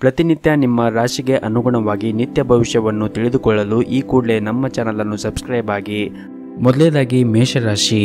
ಪ್ರತಿನಿತ್ಯ ನಿಮ್ಮ ರಾಶಿಗೆ ಅನುಗುಣವಾಗಿ ನಿತ್ಯ ಭವಿಷ್ಯವನ್ನು ತಿಳಿದುಕೊಳ್ಳಲು ಈ ಕೂಡಲೇ ನಮ್ಮ ಚಾನಲನ್ನು ಸಬ್ಸ್ಕ್ರೈಬ್ ಆಗಿ ಮೊದಲನೇದಾಗಿ ಮೇಷರಾಶಿ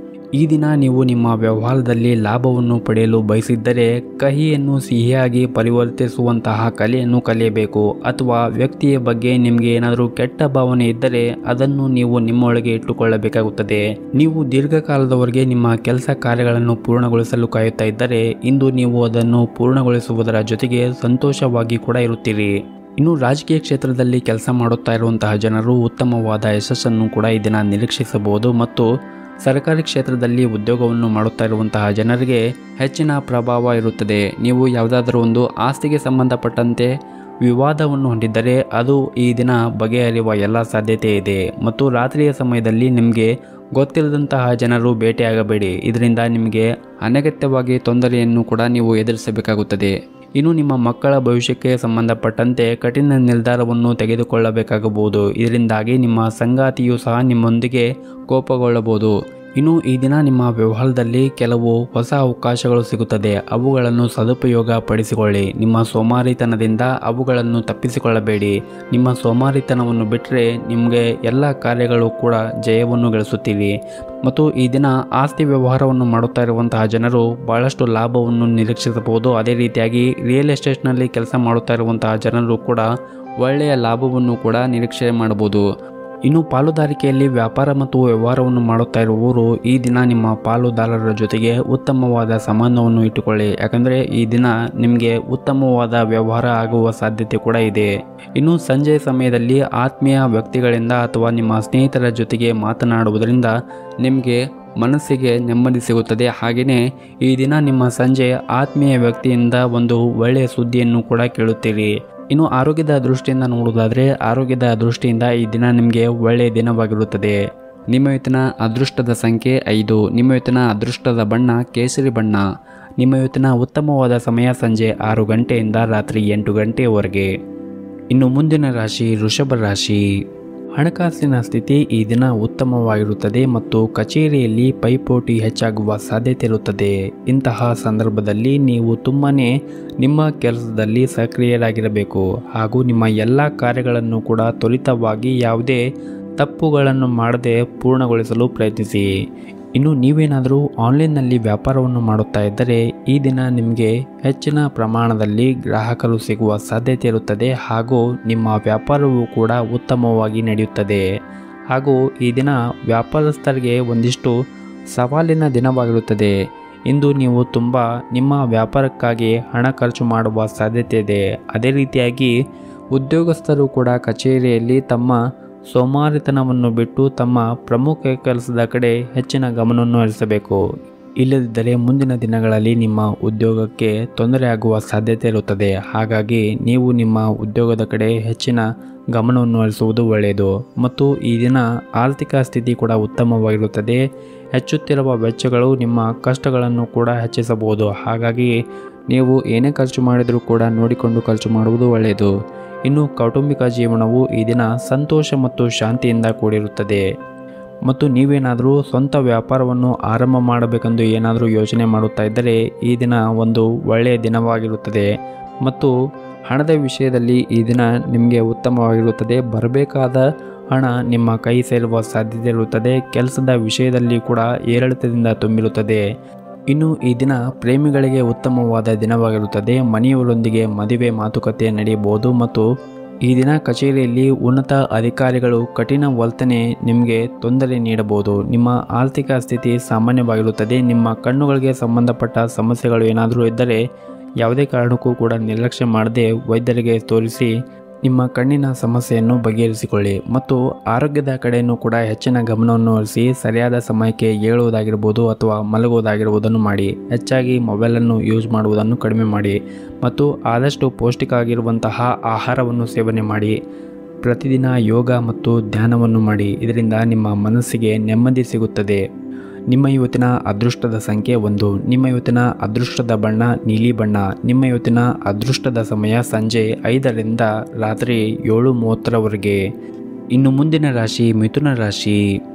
ಈ ದಿನ ನೀವು ನಿಮ್ಮ ವ್ಯವಹಾರದಲ್ಲಿ ಲಾಭವನ್ನು ಪಡೆಯಲು ಬಯಸಿದ್ದರೆ ಕಹಿಯನ್ನು ಸಿಹಿಯಾಗಿ ಪರಿವರ್ತಿಸುವಂತಹ ಕಲೆಯನ್ನು ಕಲಿಯಬೇಕು ಅಥವಾ ವ್ಯಕ್ತಿಯ ಬಗ್ಗೆ ನಿಮಗೆ ಏನಾದರೂ ಕೆಟ್ಟ ಭಾವನೆ ಇದ್ದರೆ ಅದನ್ನು ನೀವು ನಿಮ್ಮೊಳಗೆ ಇಟ್ಟುಕೊಳ್ಳಬೇಕಾಗುತ್ತದೆ ನೀವು ದೀರ್ಘಕಾಲದವರೆಗೆ ನಿಮ್ಮ ಕೆಲಸ ಕಾರ್ಯಗಳನ್ನು ಪೂರ್ಣಗೊಳಿಸಲು ಕಾಯುತ್ತಾ ಇದ್ದರೆ ಇಂದು ನೀವು ಅದನ್ನು ಪೂರ್ಣಗೊಳಿಸುವುದರ ಜೊತೆಗೆ ಸಂತೋಷವಾಗಿ ಕೂಡ ಇರುತ್ತೀರಿ ಇನ್ನು ರಾಜಕೀಯ ಕ್ಷೇತ್ರದಲ್ಲಿ ಕೆಲಸ ಮಾಡುತ್ತಾ ಇರುವಂತಹ ಜನರು ಉತ್ತಮವಾದ ಯಶಸ್ಸನ್ನು ಕೂಡ ಈ ದಿನ ನಿರೀಕ್ಷಿಸಬಹುದು ಮತ್ತು ಸರ್ಕಾರಿ ಕ್ಷೇತ್ರದಲ್ಲಿ ಉದ್ಯೋಗವನ್ನು ಮಾಡುತ್ತಾ ಇರುವಂತಹ ಜನರಿಗೆ ಹೆಚ್ಚಿನ ಪ್ರಭಾವ ಇರುತ್ತದೆ ನೀವು ಯಾವುದಾದರೂ ಒಂದು ಆಸ್ತಿಗೆ ಸಂಬಂಧಪಟ್ಟಂತೆ ವಿವಾದವನ್ನು ಹೊಂದಿದ್ದರೆ ಅದು ಈ ದಿನ ಬಗೆಹರಿಯುವ ಎಲ್ಲ ಸಾಧ್ಯತೆ ಇದೆ ಮತ್ತು ರಾತ್ರಿಯ ಸಮಯದಲ್ಲಿ ನಿಮಗೆ ಗೊತ್ತಿಲ್ಲದಂತಹ ಜನರು ಭೇಟಿಯಾಗಬೇಡಿ ಇದರಿಂದ ನಿಮಗೆ ಅನಗತ್ಯವಾಗಿ ತೊಂದರೆಯನ್ನು ಕೂಡ ನೀವು ಎದುರಿಸಬೇಕಾಗುತ್ತದೆ ಇನ್ನು ನಿಮ್ಮ ಮಕ್ಕಳ ಭವಿಷ್ಯಕ್ಕೆ ಸಂಬಂಧಪಟ್ಟಂತೆ ಕಠಿಣ ನಿರ್ಧಾರವನ್ನು ತೆಗೆದುಕೊಳ್ಳಬೇಕಾಗಬಹುದು ಇದರಿಂದಾಗಿ ನಿಮ್ಮ ಸಂಗಾತಿಯು ಸಹ ನಿಮ್ಮೊಂದಿಗೆ ಕೋಪಗೊಳ್ಳಬಹುದು ಇನ್ನು ಈ ದಿನ ನಿಮ್ಮ ವ್ಯವಹಾರದಲ್ಲಿ ಕೆಲವು ಹೊಸ ಅವಕಾಶಗಳು ಸಿಗುತ್ತದೆ ಅವುಗಳನ್ನು ಸದುಪಯೋಗ ಪಡಿಸಿಕೊಳ್ಳಿ ನಿಮ್ಮ ಸೋಮಾರಿತನದಿಂದ ಅವುಗಳನ್ನು ತಪ್ಪಿಸಿಕೊಳ್ಳಬೇಡಿ ನಿಮ್ಮ ಸೋಮಾರಿತನವನ್ನು ಬಿಟ್ಟರೆ ನಿಮಗೆ ಎಲ್ಲ ಕಾರ್ಯಗಳು ಕೂಡ ಜಯವನ್ನು ಗಳಿಸುತ್ತೀರಿ ಮತ್ತು ಈ ದಿನ ಆಸ್ತಿ ವ್ಯವಹಾರವನ್ನು ಮಾಡುತ್ತಾ ಇರುವಂತಹ ಜನರು ಬಹಳಷ್ಟು ಲಾಭವನ್ನು ನಿರೀಕ್ಷಿಸಬಹುದು ಅದೇ ರೀತಿಯಾಗಿ ರಿಯಲ್ ಎಸ್ಟೇಟ್ನಲ್ಲಿ ಕೆಲಸ ಮಾಡುತ್ತಾ ಇರುವಂತಹ ಜನರು ಕೂಡ ಒಳ್ಳೆಯ ಲಾಭವನ್ನು ಕೂಡ ನಿರೀಕ್ಷೆ ಮಾಡಬಹುದು ಇನ್ನು ಪಾಲುದಾರಿಕೆಯಲ್ಲಿ ವ್ಯಾಪಾರ ಮತ್ತು ವ್ಯವಹಾರವನ್ನು ಮಾಡುತ್ತಾ ಇರುವವರು ಈ ದಿನ ನಿಮ್ಮ ಪಾಲುದಾರರ ಜೊತೆಗೆ ಉತ್ತಮವಾದ ಸಂಬಂಧವನ್ನು ಇಟ್ಟುಕೊಳ್ಳಿ ಯಾಕಂದರೆ ಈ ದಿನ ನಿಮಗೆ ಉತ್ತಮವಾದ ವ್ಯವಹಾರ ಆಗುವ ಸಾಧ್ಯತೆ ಕೂಡ ಇದೆ ಇನ್ನು ಸಂಜೆ ಸಮಯದಲ್ಲಿ ಆತ್ಮೀಯ ವ್ಯಕ್ತಿಗಳಿಂದ ಅಥವಾ ನಿಮ್ಮ ಸ್ನೇಹಿತರ ಜೊತೆಗೆ ಮಾತನಾಡುವುದರಿಂದ ನಿಮಗೆ ಮನಸ್ಸಿಗೆ ನೆಮ್ಮದಿ ಸಿಗುತ್ತದೆ ಹಾಗೆಯೇ ಈ ದಿನ ನಿಮ್ಮ ಸಂಜೆ ಆತ್ಮೀಯ ವ್ಯಕ್ತಿಯಿಂದ ಒಂದು ಒಳ್ಳೆಯ ಸುದ್ದಿಯನ್ನು ಕೂಡ ಕೇಳುತ್ತೀರಿ ಇನ್ನು ಆರೋಗ್ಯದ ದೃಷ್ಟಿಯಿಂದ ನೋಡುವುದಾದರೆ ಆರೋಗ್ಯದ ದೃಷ್ಟಿಯಿಂದ ಈ ದಿನ ನಿಮಗೆ ಒಳ್ಳೆಯ ದಿನವಾಗಿರುತ್ತದೆ ನಿಮ್ಮ ಇವತ್ತಿನ ಅದೃಷ್ಟದ ಸಂಖ್ಯೆ ಐದು ನಿಮ್ಮ ಇವತ್ತಿನ ಅದೃಷ್ಟದ ಬಣ್ಣ ಕೇಸರಿ ಬಣ್ಣ ನಿಮ್ಮ ಇವತ್ತಿನ ಉತ್ತಮವಾದ ಸಮಯ ಸಂಜೆ ಆರು ಗಂಟೆಯಿಂದ ರಾತ್ರಿ ಎಂಟು ಗಂಟೆಯವರೆಗೆ ಇನ್ನು ಮುಂದಿನ ರಾಶಿ ವೃಷಭ ರಾಶಿ ಹಣಕಾಸಿನ ಸ್ಥಿತಿ ಈ ದಿನ ಉತ್ತಮವಾಗಿರುತ್ತದೆ ಮತ್ತು ಕಚೇರಿಯಲ್ಲಿ ಪೈಪೋಟಿ ಹೆಚ್ಚಾಗುವ ಸಾಧ್ಯತೆ ಇರುತ್ತದೆ ಇಂತಹ ಸಂದರ್ಭದಲ್ಲಿ ನೀವು ತುಂಬನೇ ನಿಮ್ಮ ಕೆಲಸದಲ್ಲಿ ಸಕ್ರಿಯರಾಗಿರಬೇಕು ಹಾಗೂ ನಿಮ್ಮ ಎಲ್ಲ ಕಾರ್ಯಗಳನ್ನು ಕೂಡ ತ್ವರಿತವಾಗಿ ಯಾವುದೇ ತಪ್ಪುಗಳನ್ನು ಮಾಡದೆ ಪೂರ್ಣಗೊಳಿಸಲು ಪ್ರಯತ್ನಿಸಿ ಇನ್ನು ನೀವೇನಾದರೂ ಆನ್ಲೈನ್ನಲ್ಲಿ ವ್ಯಾಪಾರವನ್ನು ಮಾಡುತ್ತಾ ಇದ್ದರೆ ಈ ದಿನ ನಿಮಗೆ ಹೆಚ್ಚಿನ ಪ್ರಮಾಣದಲ್ಲಿ ಗ್ರಾಹಕರು ಸಿಗುವ ಸಾಧ್ಯತೆ ಇರುತ್ತದೆ ಹಾಗೂ ನಿಮ್ಮ ವ್ಯಾಪಾರವೂ ಕೂಡ ಉತ್ತಮವಾಗಿ ನಡೆಯುತ್ತದೆ ಹಾಗೂ ಈ ದಿನ ವ್ಯಾಪಾರಸ್ಥರಿಗೆ ಒಂದಿಷ್ಟು ಸವಾಲಿನ ದಿನವಾಗಿರುತ್ತದೆ ಇಂದು ನೀವು ತುಂಬ ನಿಮ್ಮ ವ್ಯಾಪಾರಕ್ಕಾಗಿ ಹಣ ಖರ್ಚು ಮಾಡುವ ಸಾಧ್ಯತೆ ಇದೆ ಅದೇ ರೀತಿಯಾಗಿ ಉದ್ಯೋಗಸ್ಥರು ಕೂಡ ಕಚೇರಿಯಲ್ಲಿ ತಮ್ಮ ಸೋಮಾರಿತನವನ್ನು ಬಿಟ್ಟು ತಮ್ಮ ಪ್ರಮುಖ ಕೆಲಸದ ಕಡೆ ಹೆಚ್ಚಿನ ಗಮನವನ್ನು ಹರಿಸಬೇಕು ಇಲ್ಲದಿದ್ದರೆ ಮುಂದಿನ ದಿನಗಳಲ್ಲಿ ನಿಮ್ಮ ಉದ್ಯೋಗಕ್ಕೆ ತೊಂದರೆಯಾಗುವ ಸಾಧ್ಯತೆ ಇರುತ್ತದೆ ಹಾಗಾಗಿ ನೀವು ನಿಮ್ಮ ಉದ್ಯೋಗದ ಕಡೆ ಹೆಚ್ಚಿನ ಗಮನವನ್ನು ಹರಿಸುವುದು ಒಳ್ಳೆಯದು ಮತ್ತು ಈ ದಿನ ಆರ್ಥಿಕ ಸ್ಥಿತಿ ಕೂಡ ಉತ್ತಮವಾಗಿರುತ್ತದೆ ಹೆಚ್ಚುತ್ತಿರುವ ವೆಚ್ಚಗಳು ನಿಮ್ಮ ಕಷ್ಟಗಳನ್ನು ಕೂಡ ಹೆಚ್ಚಿಸಬಹುದು ಹಾಗಾಗಿ ನೀವು ಏನೇ ಖರ್ಚು ಮಾಡಿದರೂ ಕೂಡ ನೋಡಿಕೊಂಡು ಖರ್ಚು ಮಾಡುವುದು ಒಳ್ಳೆಯದು ಇನ್ನು ಕೌಟುಂಬಿಕ ಜೀವನವು ಈ ದಿನ ಸಂತೋಷ ಮತ್ತು ಶಾಂತಿಯಿಂದ ಕೂಡಿರುತ್ತದೆ ಮತ್ತು ನೀವೇನಾದರೂ ಸ್ವಂತ ವ್ಯಾಪಾರವನ್ನು ಆರಂಭ ಮಾಡಬೇಕೆಂದು ಏನಾದರೂ ಯೋಚನೆ ಮಾಡುತ್ತಾ ಇದ್ದರೆ ಈ ದಿನ ಒಂದು ಒಳ್ಳೆಯ ದಿನವಾಗಿರುತ್ತದೆ ಮತ್ತು ಹಣದ ವಿಷಯದಲ್ಲಿ ಈ ದಿನ ನಿಮಗೆ ಉತ್ತಮವಾಗಿರುತ್ತದೆ ಬರಬೇಕಾದ ಹಣ ನಿಮ್ಮ ಕೈ ಸೇರುವ ಸಾಧ್ಯತೆ ಇರುತ್ತದೆ ಕೆಲಸದ ವಿಷಯದಲ್ಲಿ ಕೂಡ ಏರಿಳಿತದಿಂದ ತುಂಬಿರುತ್ತದೆ ಇನ್ನು ಈ ದಿನ ಪ್ರೇಮಿಗಳಿಗೆ ಉತ್ತಮವಾದ ದಿನವಾಗಿರುತ್ತದೆ ಮನೆಯವರೊಂದಿಗೆ ಮದುವೆ ಮಾತುಕತೆ ನಡೆಯಬಹುದು ಮತ್ತು ಈ ದಿನ ಕಚೇರಿಯಲ್ಲಿ ಉನ್ನತ ಅಧಿಕಾರಿಗಳು ಕಠಿಣ ವರ್ತನೆ ನಿಮಗೆ ತೊಂದರೆ ನೀಡಬಹುದು ನಿಮ್ಮ ಆರ್ಥಿಕ ಸ್ಥಿತಿ ಸಾಮಾನ್ಯವಾಗಿರುತ್ತದೆ ನಿಮ್ಮ ಕಣ್ಣುಗಳಿಗೆ ಸಂಬಂಧಪಟ್ಟ ಸಮಸ್ಯೆಗಳು ಏನಾದರೂ ಇದ್ದರೆ ಯಾವುದೇ ಕಾರಣಕ್ಕೂ ಕೂಡ ನಿರ್ಲಕ್ಷ್ಯ ಮಾಡದೆ ವೈದ್ಯರಿಗೆ ತೋರಿಸಿ ನಿಮ್ಮ ಕಣ್ಣಿನ ಸಮಸ್ಯೆಯನ್ನು ಬಗೆಹರಿಸಿಕೊಳ್ಳಿ ಮತ್ತು ಆರೋಗ್ಯದ ಕಡೆಯೂ ಕೂಡ ಹೆಚ್ಚಿನ ಗಮನವನ್ನು ಹರಿಸಿ ಸರಿಯಾದ ಸಮಯಕ್ಕೆ ಏಳುವುದಾಗಿರ್ಬೋದು ಅಥವಾ ಮಲಗುವುದಾಗಿರುವುದನ್ನು ಮಾಡಿ ಹೆಚ್ಚಾಗಿ ಮೊಬೈಲನ್ನು ಯೂಸ್ ಮಾಡುವುದನ್ನು ಕಡಿಮೆ ಮಾಡಿ ಮತ್ತು ಆದಷ್ಟು ಪೌಷ್ಟಿಕ ಆಗಿರುವಂತಹ ಆಹಾರವನ್ನು ಸೇವನೆ ಮಾಡಿ ಪ್ರತಿದಿನ ಯೋಗ ಮತ್ತು ಧ್ಯಾನವನ್ನು ಮಾಡಿ ಇದರಿಂದ ನಿಮ್ಮ ಮನಸ್ಸಿಗೆ ನೆಮ್ಮದಿ ಸಿಗುತ್ತದೆ ನಿಮ್ಮ ಇವತ್ತಿನ ಅದೃಷ್ಟದ ಸಂಖ್ಯೆ ಒಂದು ನಿಮ್ಮ ಇವತ್ತಿನ ಅದೃಷ್ಟದ ಬಣ್ಣ ನೀಲಿ ಬಣ್ಣ ನಿಮ್ಮ ಇವತ್ತಿನ ಅದೃಷ್ಟದ ಸಮಯ ಸಂಜೆ ಐದರಿಂದ ರಾತ್ರಿ ಏಳು ಮೂವತ್ತರವರೆಗೆ ಇನ್ನು ಮುಂದಿನ ರಾಶಿ ಮಿಥುನ ರಾಶಿ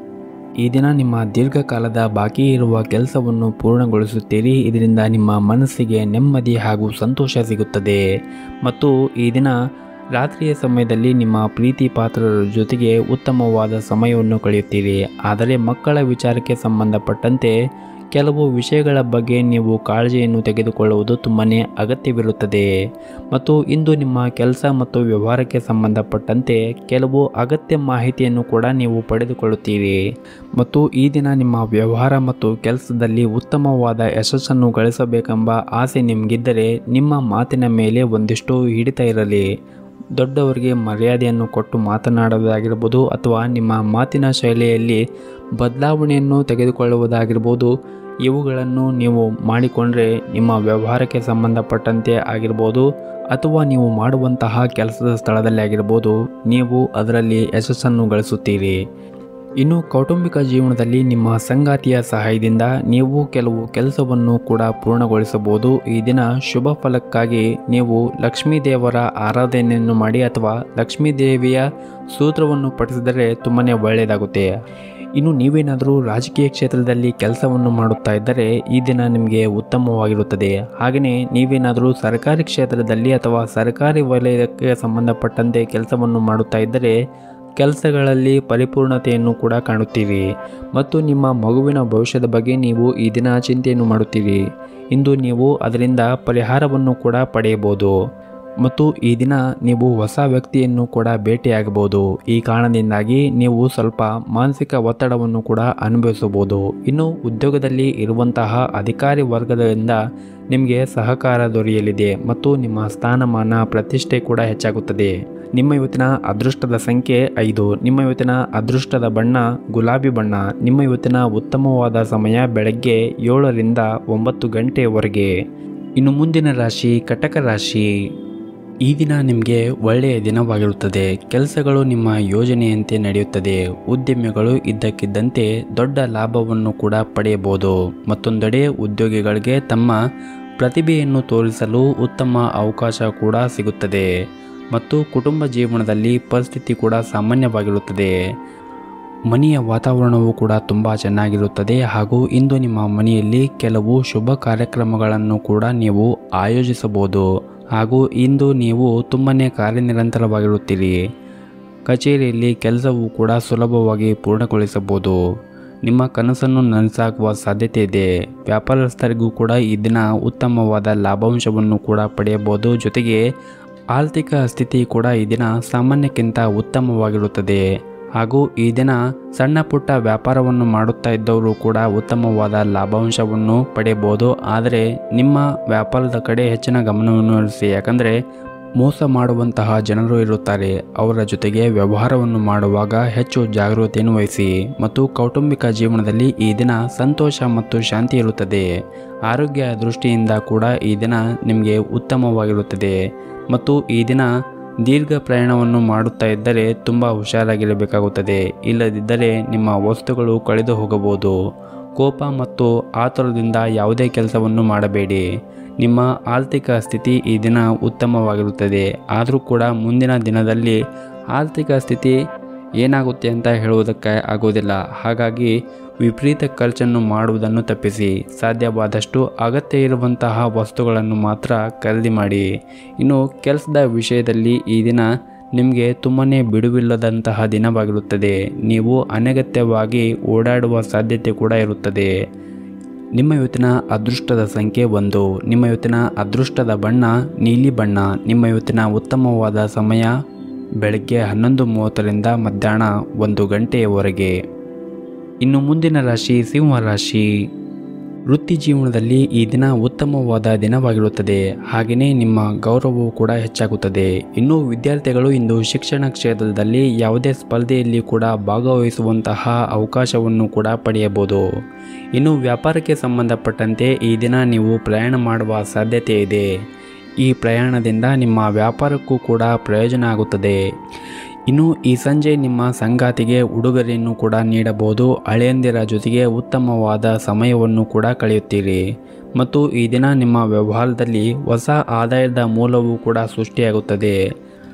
ಈ ದಿನ ನಿಮ್ಮ ದೀರ್ಘಕಾಲದ ಬಾಕಿ ಇರುವ ಕೆಲಸವನ್ನು ಪೂರ್ಣಗೊಳಿಸುತ್ತೀರಿ ಇದರಿಂದ ನಿಮ್ಮ ಮನಸ್ಸಿಗೆ ನೆಮ್ಮದಿ ಹಾಗೂ ಸಂತೋಷ ಸಿಗುತ್ತದೆ ಮತ್ತು ಈ ದಿನ ರಾತ್ರಿಯ ಸಮಯದಲ್ಲಿ ನಿಮ್ಮ ಪ್ರೀತಿ ಪಾತ್ರರ ಜೊತೆಗೆ ಉತ್ತಮವಾದ ಸಮಯವನ್ನು ಕಳೆಯುತ್ತೀರಿ ಆದರೆ ಮಕ್ಕಳ ವಿಚಾರಕ್ಕೆ ಸಂಬಂಧಪಟ್ಟಂತೆ ಕೆಲವು ವಿಷಯಗಳ ಬಗ್ಗೆ ನೀವು ಕಾಳಜಿಯನ್ನು ತೆಗೆದುಕೊಳ್ಳುವುದು ತುಂಬಾ ಅಗತ್ಯವಿರುತ್ತದೆ ಮತ್ತು ಇಂದು ನಿಮ್ಮ ಕೆಲಸ ಮತ್ತು ವ್ಯವಹಾರಕ್ಕೆ ಸಂಬಂಧಪಟ್ಟಂತೆ ಕೆಲವು ಅಗತ್ಯ ಮಾಹಿತಿಯನ್ನು ಕೂಡ ನೀವು ಪಡೆದುಕೊಳ್ಳುತ್ತೀರಿ ಮತ್ತು ಈ ದಿನ ನಿಮ್ಮ ವ್ಯವಹಾರ ಮತ್ತು ಕೆಲಸದಲ್ಲಿ ಉತ್ತಮವಾದ ಯಶಸ್ಸನ್ನು ಗಳಿಸಬೇಕೆಂಬ ಆಸೆ ನಿಮಗಿದ್ದರೆ ನಿಮ್ಮ ಮಾತಿನ ಮೇಲೆ ಒಂದಿಷ್ಟು ಹಿಡಿತ ಇರಲಿ ದೊಡ್ಡವರಿಗೆ ಮರ್ಯಾದೆಯನ್ನು ಕೊಟ್ಟು ಮಾತನಾಡುವುದಾಗಿರ್ಬೋದು ಅಥವಾ ನಿಮ್ಮ ಮಾತಿನ ಶೈಲಿಯಲ್ಲಿ ಬದಲಾವಣೆಯನ್ನು ತೆಗೆದುಕೊಳ್ಳುವುದಾಗಿರ್ಬೋದು ಇವುಗಳನ್ನು ನೀವು ಮಾಡಿಕೊಂಡ್ರೆ ನಿಮ್ಮ ವ್ಯವಹಾರಕ್ಕೆ ಸಂಬಂಧಪಟ್ಟಂತೆ ಆಗಿರ್ಬೋದು ಅಥವಾ ನೀವು ಮಾಡುವಂತಹ ಕೆಲಸದ ಸ್ಥಳದಲ್ಲಿ ಆಗಿರ್ಬೋದು ನೀವು ಅದರಲ್ಲಿ ಯಶಸ್ಸನ್ನು ಗಳಿಸುತ್ತೀರಿ ಇನ್ನು ಕೌಟುಂಬಿಕ ಜೀವನದಲ್ಲಿ ನಿಮ್ಮ ಸಂಗಾತಿಯ ಸಹಾಯದಿಂದ ನೀವು ಕೆಲವು ಕೆಲಸವನ್ನು ಕೂಡ ಪೂರ್ಣಗೊಳಿಸಬಹುದು ಈ ದಿನ ಶುಭ ಫಲಕ್ಕಾಗಿ ನೀವು ಲಕ್ಷ್ಮೀ ದೇವರ ಆರಾಧನೆಯನ್ನು ಮಾಡಿ ಅಥವಾ ಲಕ್ಷ್ಮೀ ದೇವಿಯ ಸೂತ್ರವನ್ನು ಪಠಿಸಿದರೆ ತುಂಬಾ ಒಳ್ಳೆಯದಾಗುತ್ತೆ ಇನ್ನು ನೀವೇನಾದರೂ ರಾಜಕೀಯ ಕ್ಷೇತ್ರದಲ್ಲಿ ಕೆಲಸವನ್ನು ಮಾಡುತ್ತಾ ಇದ್ದರೆ ಈ ದಿನ ನಿಮಗೆ ಉತ್ತಮವಾಗಿರುತ್ತದೆ ಹಾಗೆಯೇ ನೀವೇನಾದರೂ ಸರ್ಕಾರಿ ಕ್ಷೇತ್ರದಲ್ಲಿ ಅಥವಾ ಸರ್ಕಾರಿ ವಲಯಕ್ಕೆ ಸಂಬಂಧಪಟ್ಟಂತೆ ಕೆಲಸವನ್ನು ಮಾಡುತ್ತಾ ಇದ್ದರೆ ಕೆಲಸಗಳಲ್ಲಿ ಪರಿಪೂರ್ಣತೆಯನ್ನು ಕೂಡ ಕಾಣುತ್ತೀರಿ ಮತ್ತು ನಿಮ್ಮ ಮಗುವಿನ ಭವಿಷ್ಯದ ಬಗ್ಗೆ ನೀವು ಈ ದಿನ ಚಿಂತೆಯನ್ನು ಮಾಡುತ್ತೀರಿ ಇಂದು ನೀವು ಅದರಿಂದ ಪರಿಹಾರವನ್ನು ಕೂಡ ಪಡೆಯಬಹುದು ಮತ್ತು ಈ ದಿನ ನೀವು ಹೊಸ ವ್ಯಕ್ತಿಯನ್ನು ಕೂಡ ಭೇಟಿಯಾಗಬಹುದು ಈ ಕಾರಣದಿಂದಾಗಿ ನೀವು ಸ್ವಲ್ಪ ಮಾನಸಿಕ ಒತ್ತಡವನ್ನು ಕೂಡ ಅನುಭವಿಸಬಹುದು ಇನ್ನು ಉದ್ಯೋಗದಲ್ಲಿ ಇರುವಂತಹ ಅಧಿಕಾರಿ ವರ್ಗದಿಂದ ನಿಮಗೆ ಸಹಕಾರ ದೊರೆಯಲಿದೆ ಮತ್ತು ನಿಮ್ಮ ಸ್ಥಾನಮಾನ ಪ್ರತಿಷ್ಠೆ ಕೂಡ ಹೆಚ್ಚಾಗುತ್ತದೆ ನಿಮ್ಮ ಇವತ್ತಿನ ಅದೃಷ್ಟದ ಸಂಖ್ಯೆ ಐದು ನಿಮ್ಮ ಇವತ್ತಿನ ಅದೃಷ್ಟದ ಬಣ್ಣ ಗುಲಾಬಿ ಬಣ್ಣ ನಿಮ್ಮ ಇವತ್ತಿನ ಉತ್ತಮವಾದ ಸಮಯ ಬೆಳಗ್ಗೆ ಏಳರಿಂದ ಒಂಬತ್ತು ಗಂಟೆಯವರೆಗೆ ಇನ್ನು ಮುಂದಿನ ರಾಶಿ ಕಟಕ ರಾಶಿ ಈ ದಿನ ನಿಮಗೆ ಒಳ್ಳೆಯ ದಿನವಾಗಿರುತ್ತದೆ ಕೆಲಸಗಳು ನಿಮ್ಮ ಯೋಜನೆಯಂತೆ ನಡೆಯುತ್ತದೆ ಉದ್ಯಮಿಗಳು ಇದ್ದಕ್ಕಿದ್ದಂತೆ ದೊಡ್ಡ ಲಾಭವನ್ನು ಕೂಡ ಪಡೆಯಬಹುದು ಮತ್ತೊಂದೆಡೆ ಉದ್ಯೋಗಿಗಳಿಗೆ ತಮ್ಮ ಪ್ರತಿಭೆಯನ್ನು ತೋರಿಸಲು ಉತ್ತಮ ಅವಕಾಶ ಕೂಡ ಸಿಗುತ್ತದೆ ಮತ್ತು ಕುಟುಂಬ ಜೀವನದಲ್ಲಿ ಪರಿಸ್ಥಿತಿ ಕೂಡ ಸಾಮಾನ್ಯವಾಗಿರುತ್ತದೆ ಮನೆಯ ವಾತಾವರಣವು ಕೂಡ ತುಂಬ ಚೆನ್ನಾಗಿರುತ್ತದೆ ಹಾಗೂ ಇಂದು ನಿಮ್ಮ ಮನೆಯಲ್ಲಿ ಕೆಲವು ಶುಭ ಕಾರ್ಯಕ್ರಮಗಳನ್ನು ಕೂಡ ನೀವು ಆಯೋಜಿಸಬಹುದು ಹಾಗೂ ಇಂದು ನೀವು ತುಂಬನೇ ಕಾರ್ಯನಿರಂತರವಾಗಿರುತ್ತೀರಿ ಕಚೇರಿಯಲ್ಲಿ ಕೆಲಸವು ಕೂಡ ಸುಲಭವಾಗಿ ಪೂರ್ಣಗೊಳಿಸಬಹುದು ನಿಮ್ಮ ಕನಸನ್ನು ನನಸಾಗುವ ಸಾಧ್ಯತೆ ಇದೆ ವ್ಯಾಪಾರಸ್ಥರಿಗೂ ಕೂಡ ಈ ದಿನ ಉತ್ತಮವಾದ ಲಾಭಾಂಶವನ್ನು ಕೂಡ ಪಡೆಯಬಹುದು ಜೊತೆಗೆ ಆರ್ಥಿಕ ಸ್ಥಿತಿ ಕೂಡ ಈ ದಿನ ಸಾಮಾನ್ಯಕ್ಕಿಂತ ಉತ್ತಮವಾಗಿರುತ್ತದೆ ಹಾಗೂ ಈ ದಿನ ಸಣ್ಣ ಪುಟ್ಟ ವ್ಯಾಪಾರವನ್ನು ಮಾಡುತ್ತಾ ಇದ್ದವರು ಕೂಡ ಉತ್ತಮವಾದ ಲಾಭಾಂಶವನ್ನು ಪಡೆಯಬಹುದು ಆದರೆ ನಿಮ್ಮ ವ್ಯಾಪಾರದ ಕಡೆ ಹೆಚ್ಚಿನ ಗಮನವನ್ನು ಹರಿಸಿ ಯಾಕಂದರೆ ಮೋಸ ಮಾಡುವಂತಹ ಜನರು ಇರುತ್ತಾರೆ ಅವರ ಜೊತೆಗೆ ವ್ಯವಹಾರವನ್ನು ಮಾಡುವಾಗ ಹೆಚ್ಚು ಜಾಗೃತಿಯನ್ನು ವಹಿಸಿ ಮತ್ತು ಕೌಟುಂಬಿಕ ಜೀವನದಲ್ಲಿ ಈ ದಿನ ಸಂತೋಷ ಮತ್ತು ಶಾಂತಿ ಇರುತ್ತದೆ ಆರೋಗ್ಯ ದೃಷ್ಟಿಯಿಂದ ಕೂಡ ಈ ದಿನ ನಿಮಗೆ ಉತ್ತಮವಾಗಿರುತ್ತದೆ ಮತ್ತು ಈ ದಿನ ದೀರ್ಘ ಪ್ರಯಾಣವನ್ನು ಮಾಡುತ್ತಾ ಇದ್ದರೆ ತುಂಬ ಹುಷಾರಾಗಿರಬೇಕಾಗುತ್ತದೆ ಇಲ್ಲದಿದ್ದರೆ ನಿಮ್ಮ ವಸ್ತುಗಳು ಕಳೆದು ಹೋಗಬಹುದು ಕೋಪ ಮತ್ತು ಆತುರದಿಂದ ಯಾವುದೇ ಕೆಲಸವನ್ನು ಮಾಡಬೇಡಿ ನಿಮ್ಮ ಆರ್ಥಿಕ ಸ್ಥಿತಿ ಈ ದಿನ ಉತ್ತಮವಾಗಿರುತ್ತದೆ ಆದರೂ ಕೂಡ ಮುಂದಿನ ದಿನದಲ್ಲಿ ಆರ್ಥಿಕ ಸ್ಥಿತಿ ಏನಾಗುತ್ತೆ ಅಂತ ಹೇಳುವುದಕ್ಕೆ ಆಗುವುದಿಲ್ಲ ಹಾಗಾಗಿ ವಿಪರೀತ ಖರ್ಚನ್ನು ಮಾಡುವುದನ್ನು ತಪ್ಪಿಸಿ ಸಾಧ್ಯವಾದಷ್ಟು ಅಗತ್ಯ ಇರುವಂತಹ ವಸ್ತುಗಳನ್ನು ಮಾತ್ರ ಖರೀದಿ ಮಾಡಿ ಇನ್ನು ಕೆಲಸದ ವಿಷಯದಲ್ಲಿ ಈ ದಿನ ನಿಮಗೆ ತುಂಬನೇ ಬಿಡುವಿಲ್ಲದಂತಹ ದಿನವಾಗಿರುತ್ತದೆ ನೀವು ಅನಗತ್ಯವಾಗಿ ಓಡಾಡುವ ಸಾಧ್ಯತೆ ಕೂಡ ಇರುತ್ತದೆ ನಿಮ್ಮ ಇವತ್ತಿನ ಅದೃಷ್ಟದ ಸಂಖ್ಯೆ ಒಂದು ನಿಮ್ಮ ಇವತ್ತಿನ ಅದೃಷ್ಟದ ಬಣ್ಣ ನೀಲಿ ಬಣ್ಣ ನಿಮ್ಮ ಇವತ್ತಿನ ಉತ್ತಮವಾದ ಸಮಯ ಬೆಳಗ್ಗೆ ಹನ್ನೊಂದು ಮೂವತ್ತರಿಂದ ಮಧ್ಯಾಹ್ನ ಒಂದು ಗಂಟೆಯವರೆಗೆ ಇನ್ನು ಮುಂದಿನ ರಾಶಿ ಸಿಂಹ ರಾಶಿ ವೃತ್ತಿ ಜೀವನದಲ್ಲಿ ಈ ದಿನ ಉತ್ತಮವಾದ ದಿನವಾಗಿರುತ್ತದೆ ಹಾಗೆಯೇ ನಿಮ್ಮ ಗೌರವವು ಕೂಡ ಹೆಚ್ಚಾಗುತ್ತದೆ ಇನ್ನು ವಿದ್ಯಾರ್ಥಿಗಳು ಇಂದು ಶಿಕ್ಷಣ ಕ್ಷೇತ್ರದಲ್ಲಿ ಯಾವುದೇ ಸ್ಪರ್ಧೆಯಲ್ಲಿ ಕೂಡ ಭಾಗವಹಿಸುವಂತಹ ಅವಕಾಶವನ್ನು ಕೂಡ ಪಡೆಯಬಹುದು ಇನ್ನು ವ್ಯಾಪಾರಕ್ಕೆ ಸಂಬಂಧಪಟ್ಟಂತೆ ಈ ದಿನ ನೀವು ಪ್ರಯಾಣ ಮಾಡುವ ಸಾಧ್ಯತೆ ಇದೆ ಈ ಪ್ರಯಾಣದಿಂದ ನಿಮ್ಮ ವ್ಯಾಪಾರಕ್ಕೂ ಕೂಡ ಪ್ರಯೋಜನ ಆಗುತ್ತದೆ ಇನ್ನು ಈ ಸಂಜೆ ನಿಮ್ಮ ಸಂಗಾತಿಗೆ ಉಡುಗೊರೆಯನ್ನು ಕೂಡ ನೀಡಬಹುದು ಹಳೆಯಂದಿರ ಜೊತೆಗೆ ಉತ್ತಮವಾದ ಸಮಯವನ್ನು ಕೂಡ ಕಳೆಯುತ್ತೀರಿ ಮತ್ತು ಈ ದಿನ ನಿಮ್ಮ ವ್ಯವಹಾರದಲ್ಲಿ ಹೊಸ ಆದಾಯದ ಮೂಲವೂ ಕೂಡ ಸೃಷ್ಟಿಯಾಗುತ್ತದೆ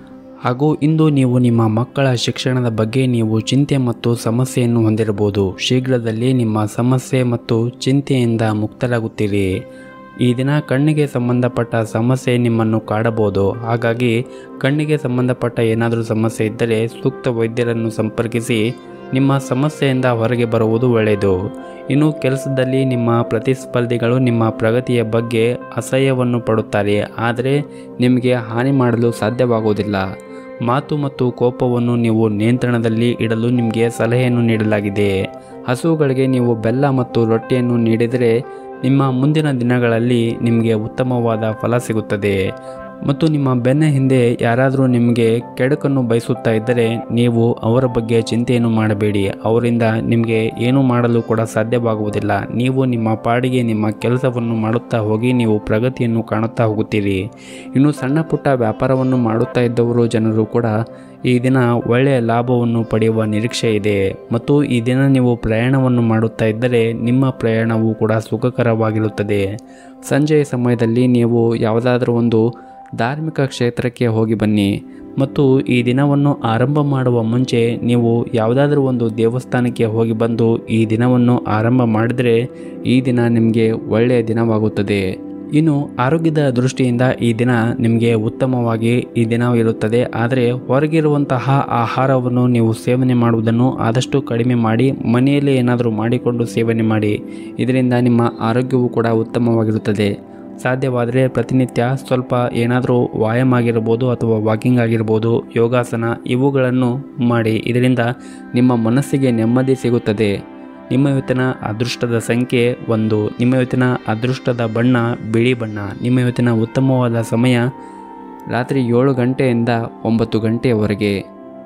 ಹಾಗೂ ಇಂದು ನೀವು ನಿಮ್ಮ ಮಕ್ಕಳ ಶಿಕ್ಷಣದ ಬಗ್ಗೆ ನೀವು ಚಿಂತೆ ಮತ್ತು ಸಮಸ್ಯೆಯನ್ನು ಹೊಂದಿರಬಹುದು ಶೀಘ್ರದಲ್ಲೇ ನಿಮ್ಮ ಸಮಸ್ಯೆ ಮತ್ತು ಚಿಂತೆಯಿಂದ ಮುಕ್ತರಾಗುತ್ತೀರಿ ಈ ದಿನ ಕಣ್ಣಿಗೆ ಸಂಬಂಧಪಟ್ಟ ಸಮಸ್ಯೆ ನಿಮ್ಮನ್ನು ಕಾಡಬಹುದು ಹಾಗಾಗಿ ಕಣ್ಣಿಗೆ ಸಂಬಂಧಪಟ್ಟ ಏನಾದರೂ ಸಮಸ್ಯೆ ಇದ್ದರೆ ಸೂಕ್ತ ವೈದ್ಯರನ್ನು ಸಂಪರ್ಕಿಸಿ ನಿಮ್ಮ ಸಮಸ್ಯೆಯಿಂದ ಹೊರಗೆ ಬರುವುದು ಒಳ್ಳೆಯದು ಇನ್ನು ಕೆಲಸದಲ್ಲಿ ನಿಮ್ಮ ಪ್ರತಿಸ್ಪರ್ಧಿಗಳು ನಿಮ್ಮ ಪ್ರಗತಿಯ ಬಗ್ಗೆ ಅಸಹ್ಯವನ್ನು ಪಡುತ್ತಾರೆ ಆದರೆ ನಿಮಗೆ ಹಾನಿ ಮಾಡಲು ಸಾಧ್ಯವಾಗುವುದಿಲ್ಲ ಮಾತು ಮತ್ತು ಕೋಪವನ್ನು ನೀವು ನಿಯಂತ್ರಣದಲ್ಲಿ ಇಡಲು ನಿಮಗೆ ಸಲಹೆಯನ್ನು ನೀಡಲಾಗಿದೆ ಹಸುಗಳಿಗೆ ನೀವು ಬೆಲ್ಲ ಮತ್ತು ರೊಟ್ಟಿಯನ್ನು ನೀಡಿದರೆ ನಿಮ್ಮ ಮುಂದಿನ ದಿನಗಳಲ್ಲಿ ನಿಮಗೆ ಉತ್ತಮವಾದ ಫಲ ಸಿಗುತ್ತದೆ ಮತ್ತು ನಿಮ್ಮ ಬೆನ್ನ ಹಿಂದೆ ಯಾರಾದರೂ ನಿಮಗೆ ಕೆಡುಕನ್ನು ಬಯಸುತ್ತಾ ಇದ್ದರೆ ನೀವು ಅವರ ಬಗ್ಗೆ ಚಿಂತೆಯನ್ನು ಮಾಡಬೇಡಿ ಅವರಿಂದ ನಿಮಗೆ ಏನೂ ಮಾಡಲು ಕೂಡ ಸಾಧ್ಯವಾಗುವುದಿಲ್ಲ ನೀವು ನಿಮ್ಮ ಪಾಡಿಗೆ ನಿಮ್ಮ ಕೆಲಸವನ್ನು ಮಾಡುತ್ತಾ ಹೋಗಿ ನೀವು ಪ್ರಗತಿಯನ್ನು ಕಾಣುತ್ತಾ ಹೋಗುತ್ತೀರಿ ಇನ್ನು ಸಣ್ಣ ಪುಟ್ಟ ವ್ಯಾಪಾರವನ್ನು ಮಾಡುತ್ತಾ ಇದ್ದವರು ಜನರು ಕೂಡ ಈ ದಿನ ಒಳ್ಳೆಯ ಲಾಭವನ್ನು ಪಡೆಯುವ ನಿರೀಕ್ಷೆ ಇದೆ ಮತ್ತು ಈ ದಿನ ನೀವು ಪ್ರಯಾಣವನ್ನು ಮಾಡುತ್ತಾ ಇದ್ದರೆ ನಿಮ್ಮ ಪ್ರಯಾಣವು ಕೂಡ ಸುಖಕರವಾಗಿರುತ್ತದೆ ಸಂಜೆಯ ಸಮಯದಲ್ಲಿ ನೀವು ಯಾವುದಾದ್ರೂ ಒಂದು ಧಾರ್ಮಿಕ ಕ್ಷೇತ್ರಕ್ಕೆ ಹೋಗಿ ಬನ್ನಿ ಮತ್ತು ಈ ದಿನವನ್ನು ಆರಂಭ ಮಾಡುವ ಮುಂಚೆ ನೀವು ಯಾವುದಾದ್ರೂ ಒಂದು ದೇವಸ್ಥಾನಕ್ಕೆ ಹೋಗಿ ಬಂದು ಈ ದಿನವನ್ನು ಆರಂಭ ಮಾಡಿದರೆ ಈ ದಿನ ನಿಮಗೆ ಒಳ್ಳೆಯ ದಿನವಾಗುತ್ತದೆ ಇನ್ನು ಆರೋಗ್ಯದ ದೃಷ್ಟಿಯಿಂದ ಈ ದಿನ ನಿಮಗೆ ಉತ್ತಮವಾಗಿ ಈ ದಿನ ಇರುತ್ತದೆ ಆದರೆ ಹೊರಗಿರುವಂತಹ ಆಹಾರವನ್ನು ನೀವು ಸೇವನೆ ಮಾಡುವುದನ್ನು ಆದಷ್ಟು ಕಡಿಮೆ ಮಾಡಿ ಮನೆಯಲ್ಲೇ ಏನಾದರೂ ಮಾಡಿಕೊಂಡು ಸೇವನೆ ಮಾಡಿ ಇದರಿಂದ ನಿಮ್ಮ ಆರೋಗ್ಯವು ಕೂಡ ಉತ್ತಮವಾಗಿರುತ್ತದೆ ಸಾಧ್ಯವಾದರೆ ಪ್ರತಿನಿತ್ಯ ಸ್ವಲ್ಪ ಏನಾದರೂ ವ್ಯಾಯಾಮ ಆಗಿರ್ಬೋದು ಅಥವಾ ವಾಕಿಂಗ್ ಆಗಿರ್ಬೋದು ಯೋಗಾಸನ ಇವುಗಳನ್ನು ಮಾಡಿ ಇದರಿಂದ ನಿಮ್ಮ ಮನಸ್ಸಿಗೆ ನೆಮ್ಮದಿ ಸಿಗುತ್ತದೆ ನಿಮ್ಮ ಇವತ್ತಿನ ಅದೃಷ್ಟದ ಸಂಖ್ಯೆ ಒಂದು ನಿಮ್ಮ ಇವತ್ತಿನ ಅದೃಷ್ಟದ ಬಣ್ಣ ಬಿಳಿ ಬಣ್ಣ ನಿಮ್ಮ ಇವತ್ತಿನ ಉತ್ತಮವಾದ ಸಮಯ ರಾತ್ರಿ ಏಳು ಗಂಟೆಯಿಂದ ಒಂಬತ್ತು ಗಂಟೆಯವರೆಗೆ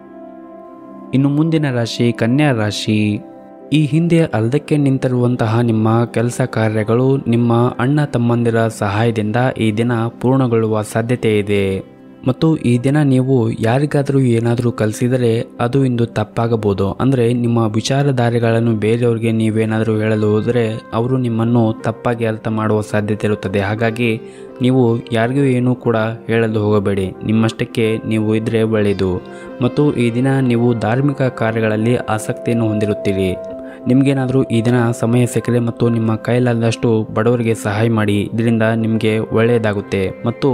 ಇನ್ನು ಮುಂದಿನ ರಾಶಿ ಕನ್ಯಾ ರಾಶಿ ಈ ಹಿಂದೆ ಅರ್ಧಕ್ಕೆ ನಿಂತಿರುವಂತಹ ನಿಮ್ಮ ಕೆಲಸ ಕಾರ್ಯಗಳು ನಿಮ್ಮ ಅಣ್ಣ ತಮ್ಮಂದಿರ ಸಹಾಯದಿಂದ ಈ ದಿನ ಪೂರ್ಣಗೊಳ್ಳುವ ಸಾಧ್ಯತೆ ಇದೆ ಮತ್ತು ಈ ದಿನ ನೀವು ಯಾರಿಗಾದರೂ ಏನಾದರೂ ಕಲಿಸಿದರೆ ಅದು ಇಂದು ತಪ್ಪಾಗಬಹುದು ಅಂದರೆ ನಿಮ್ಮ ವಿಚಾರಧಾರೆಗಳನ್ನು ಬೇರೆಯವರಿಗೆ ನೀವೇನಾದರೂ ಹೇಳಲು ಹೋದರೆ ಅವರು ನಿಮ್ಮನ್ನು ತಪ್ಪಾಗಿ ಅರ್ಥ ಮಾಡುವ ಸಾಧ್ಯತೆ ಇರುತ್ತದೆ ಹಾಗಾಗಿ ನೀವು ಯಾರಿಗೂ ಏನೂ ಕೂಡ ಹೇಳಲು ಹೋಗಬೇಡಿ ನಿಮ್ಮಷ್ಟಕ್ಕೆ ನೀವು ಇದ್ದರೆ ಒಳ್ಳೆಯದು ಮತ್ತು ಈ ದಿನ ನೀವು ಧಾರ್ಮಿಕ ಕಾರ್ಯಗಳಲ್ಲಿ ಆಸಕ್ತಿಯನ್ನು ಹೊಂದಿರುತ್ತೀರಿ ನಿಮಗೇನಾದರೂ ಈ ದಿನ ಸಮಯ ಸಿಕ್ಕರೆ ಮತ್ತು ನಿಮ್ಮ ಕೈಲಾದಷ್ಟು ಬಡವರಿಗೆ ಸಹಾಯ ಮಾಡಿ ಇದರಿಂದ ನಿಮಗೆ ಒಳ್ಳೆಯದಾಗುತ್ತೆ ಮತ್ತು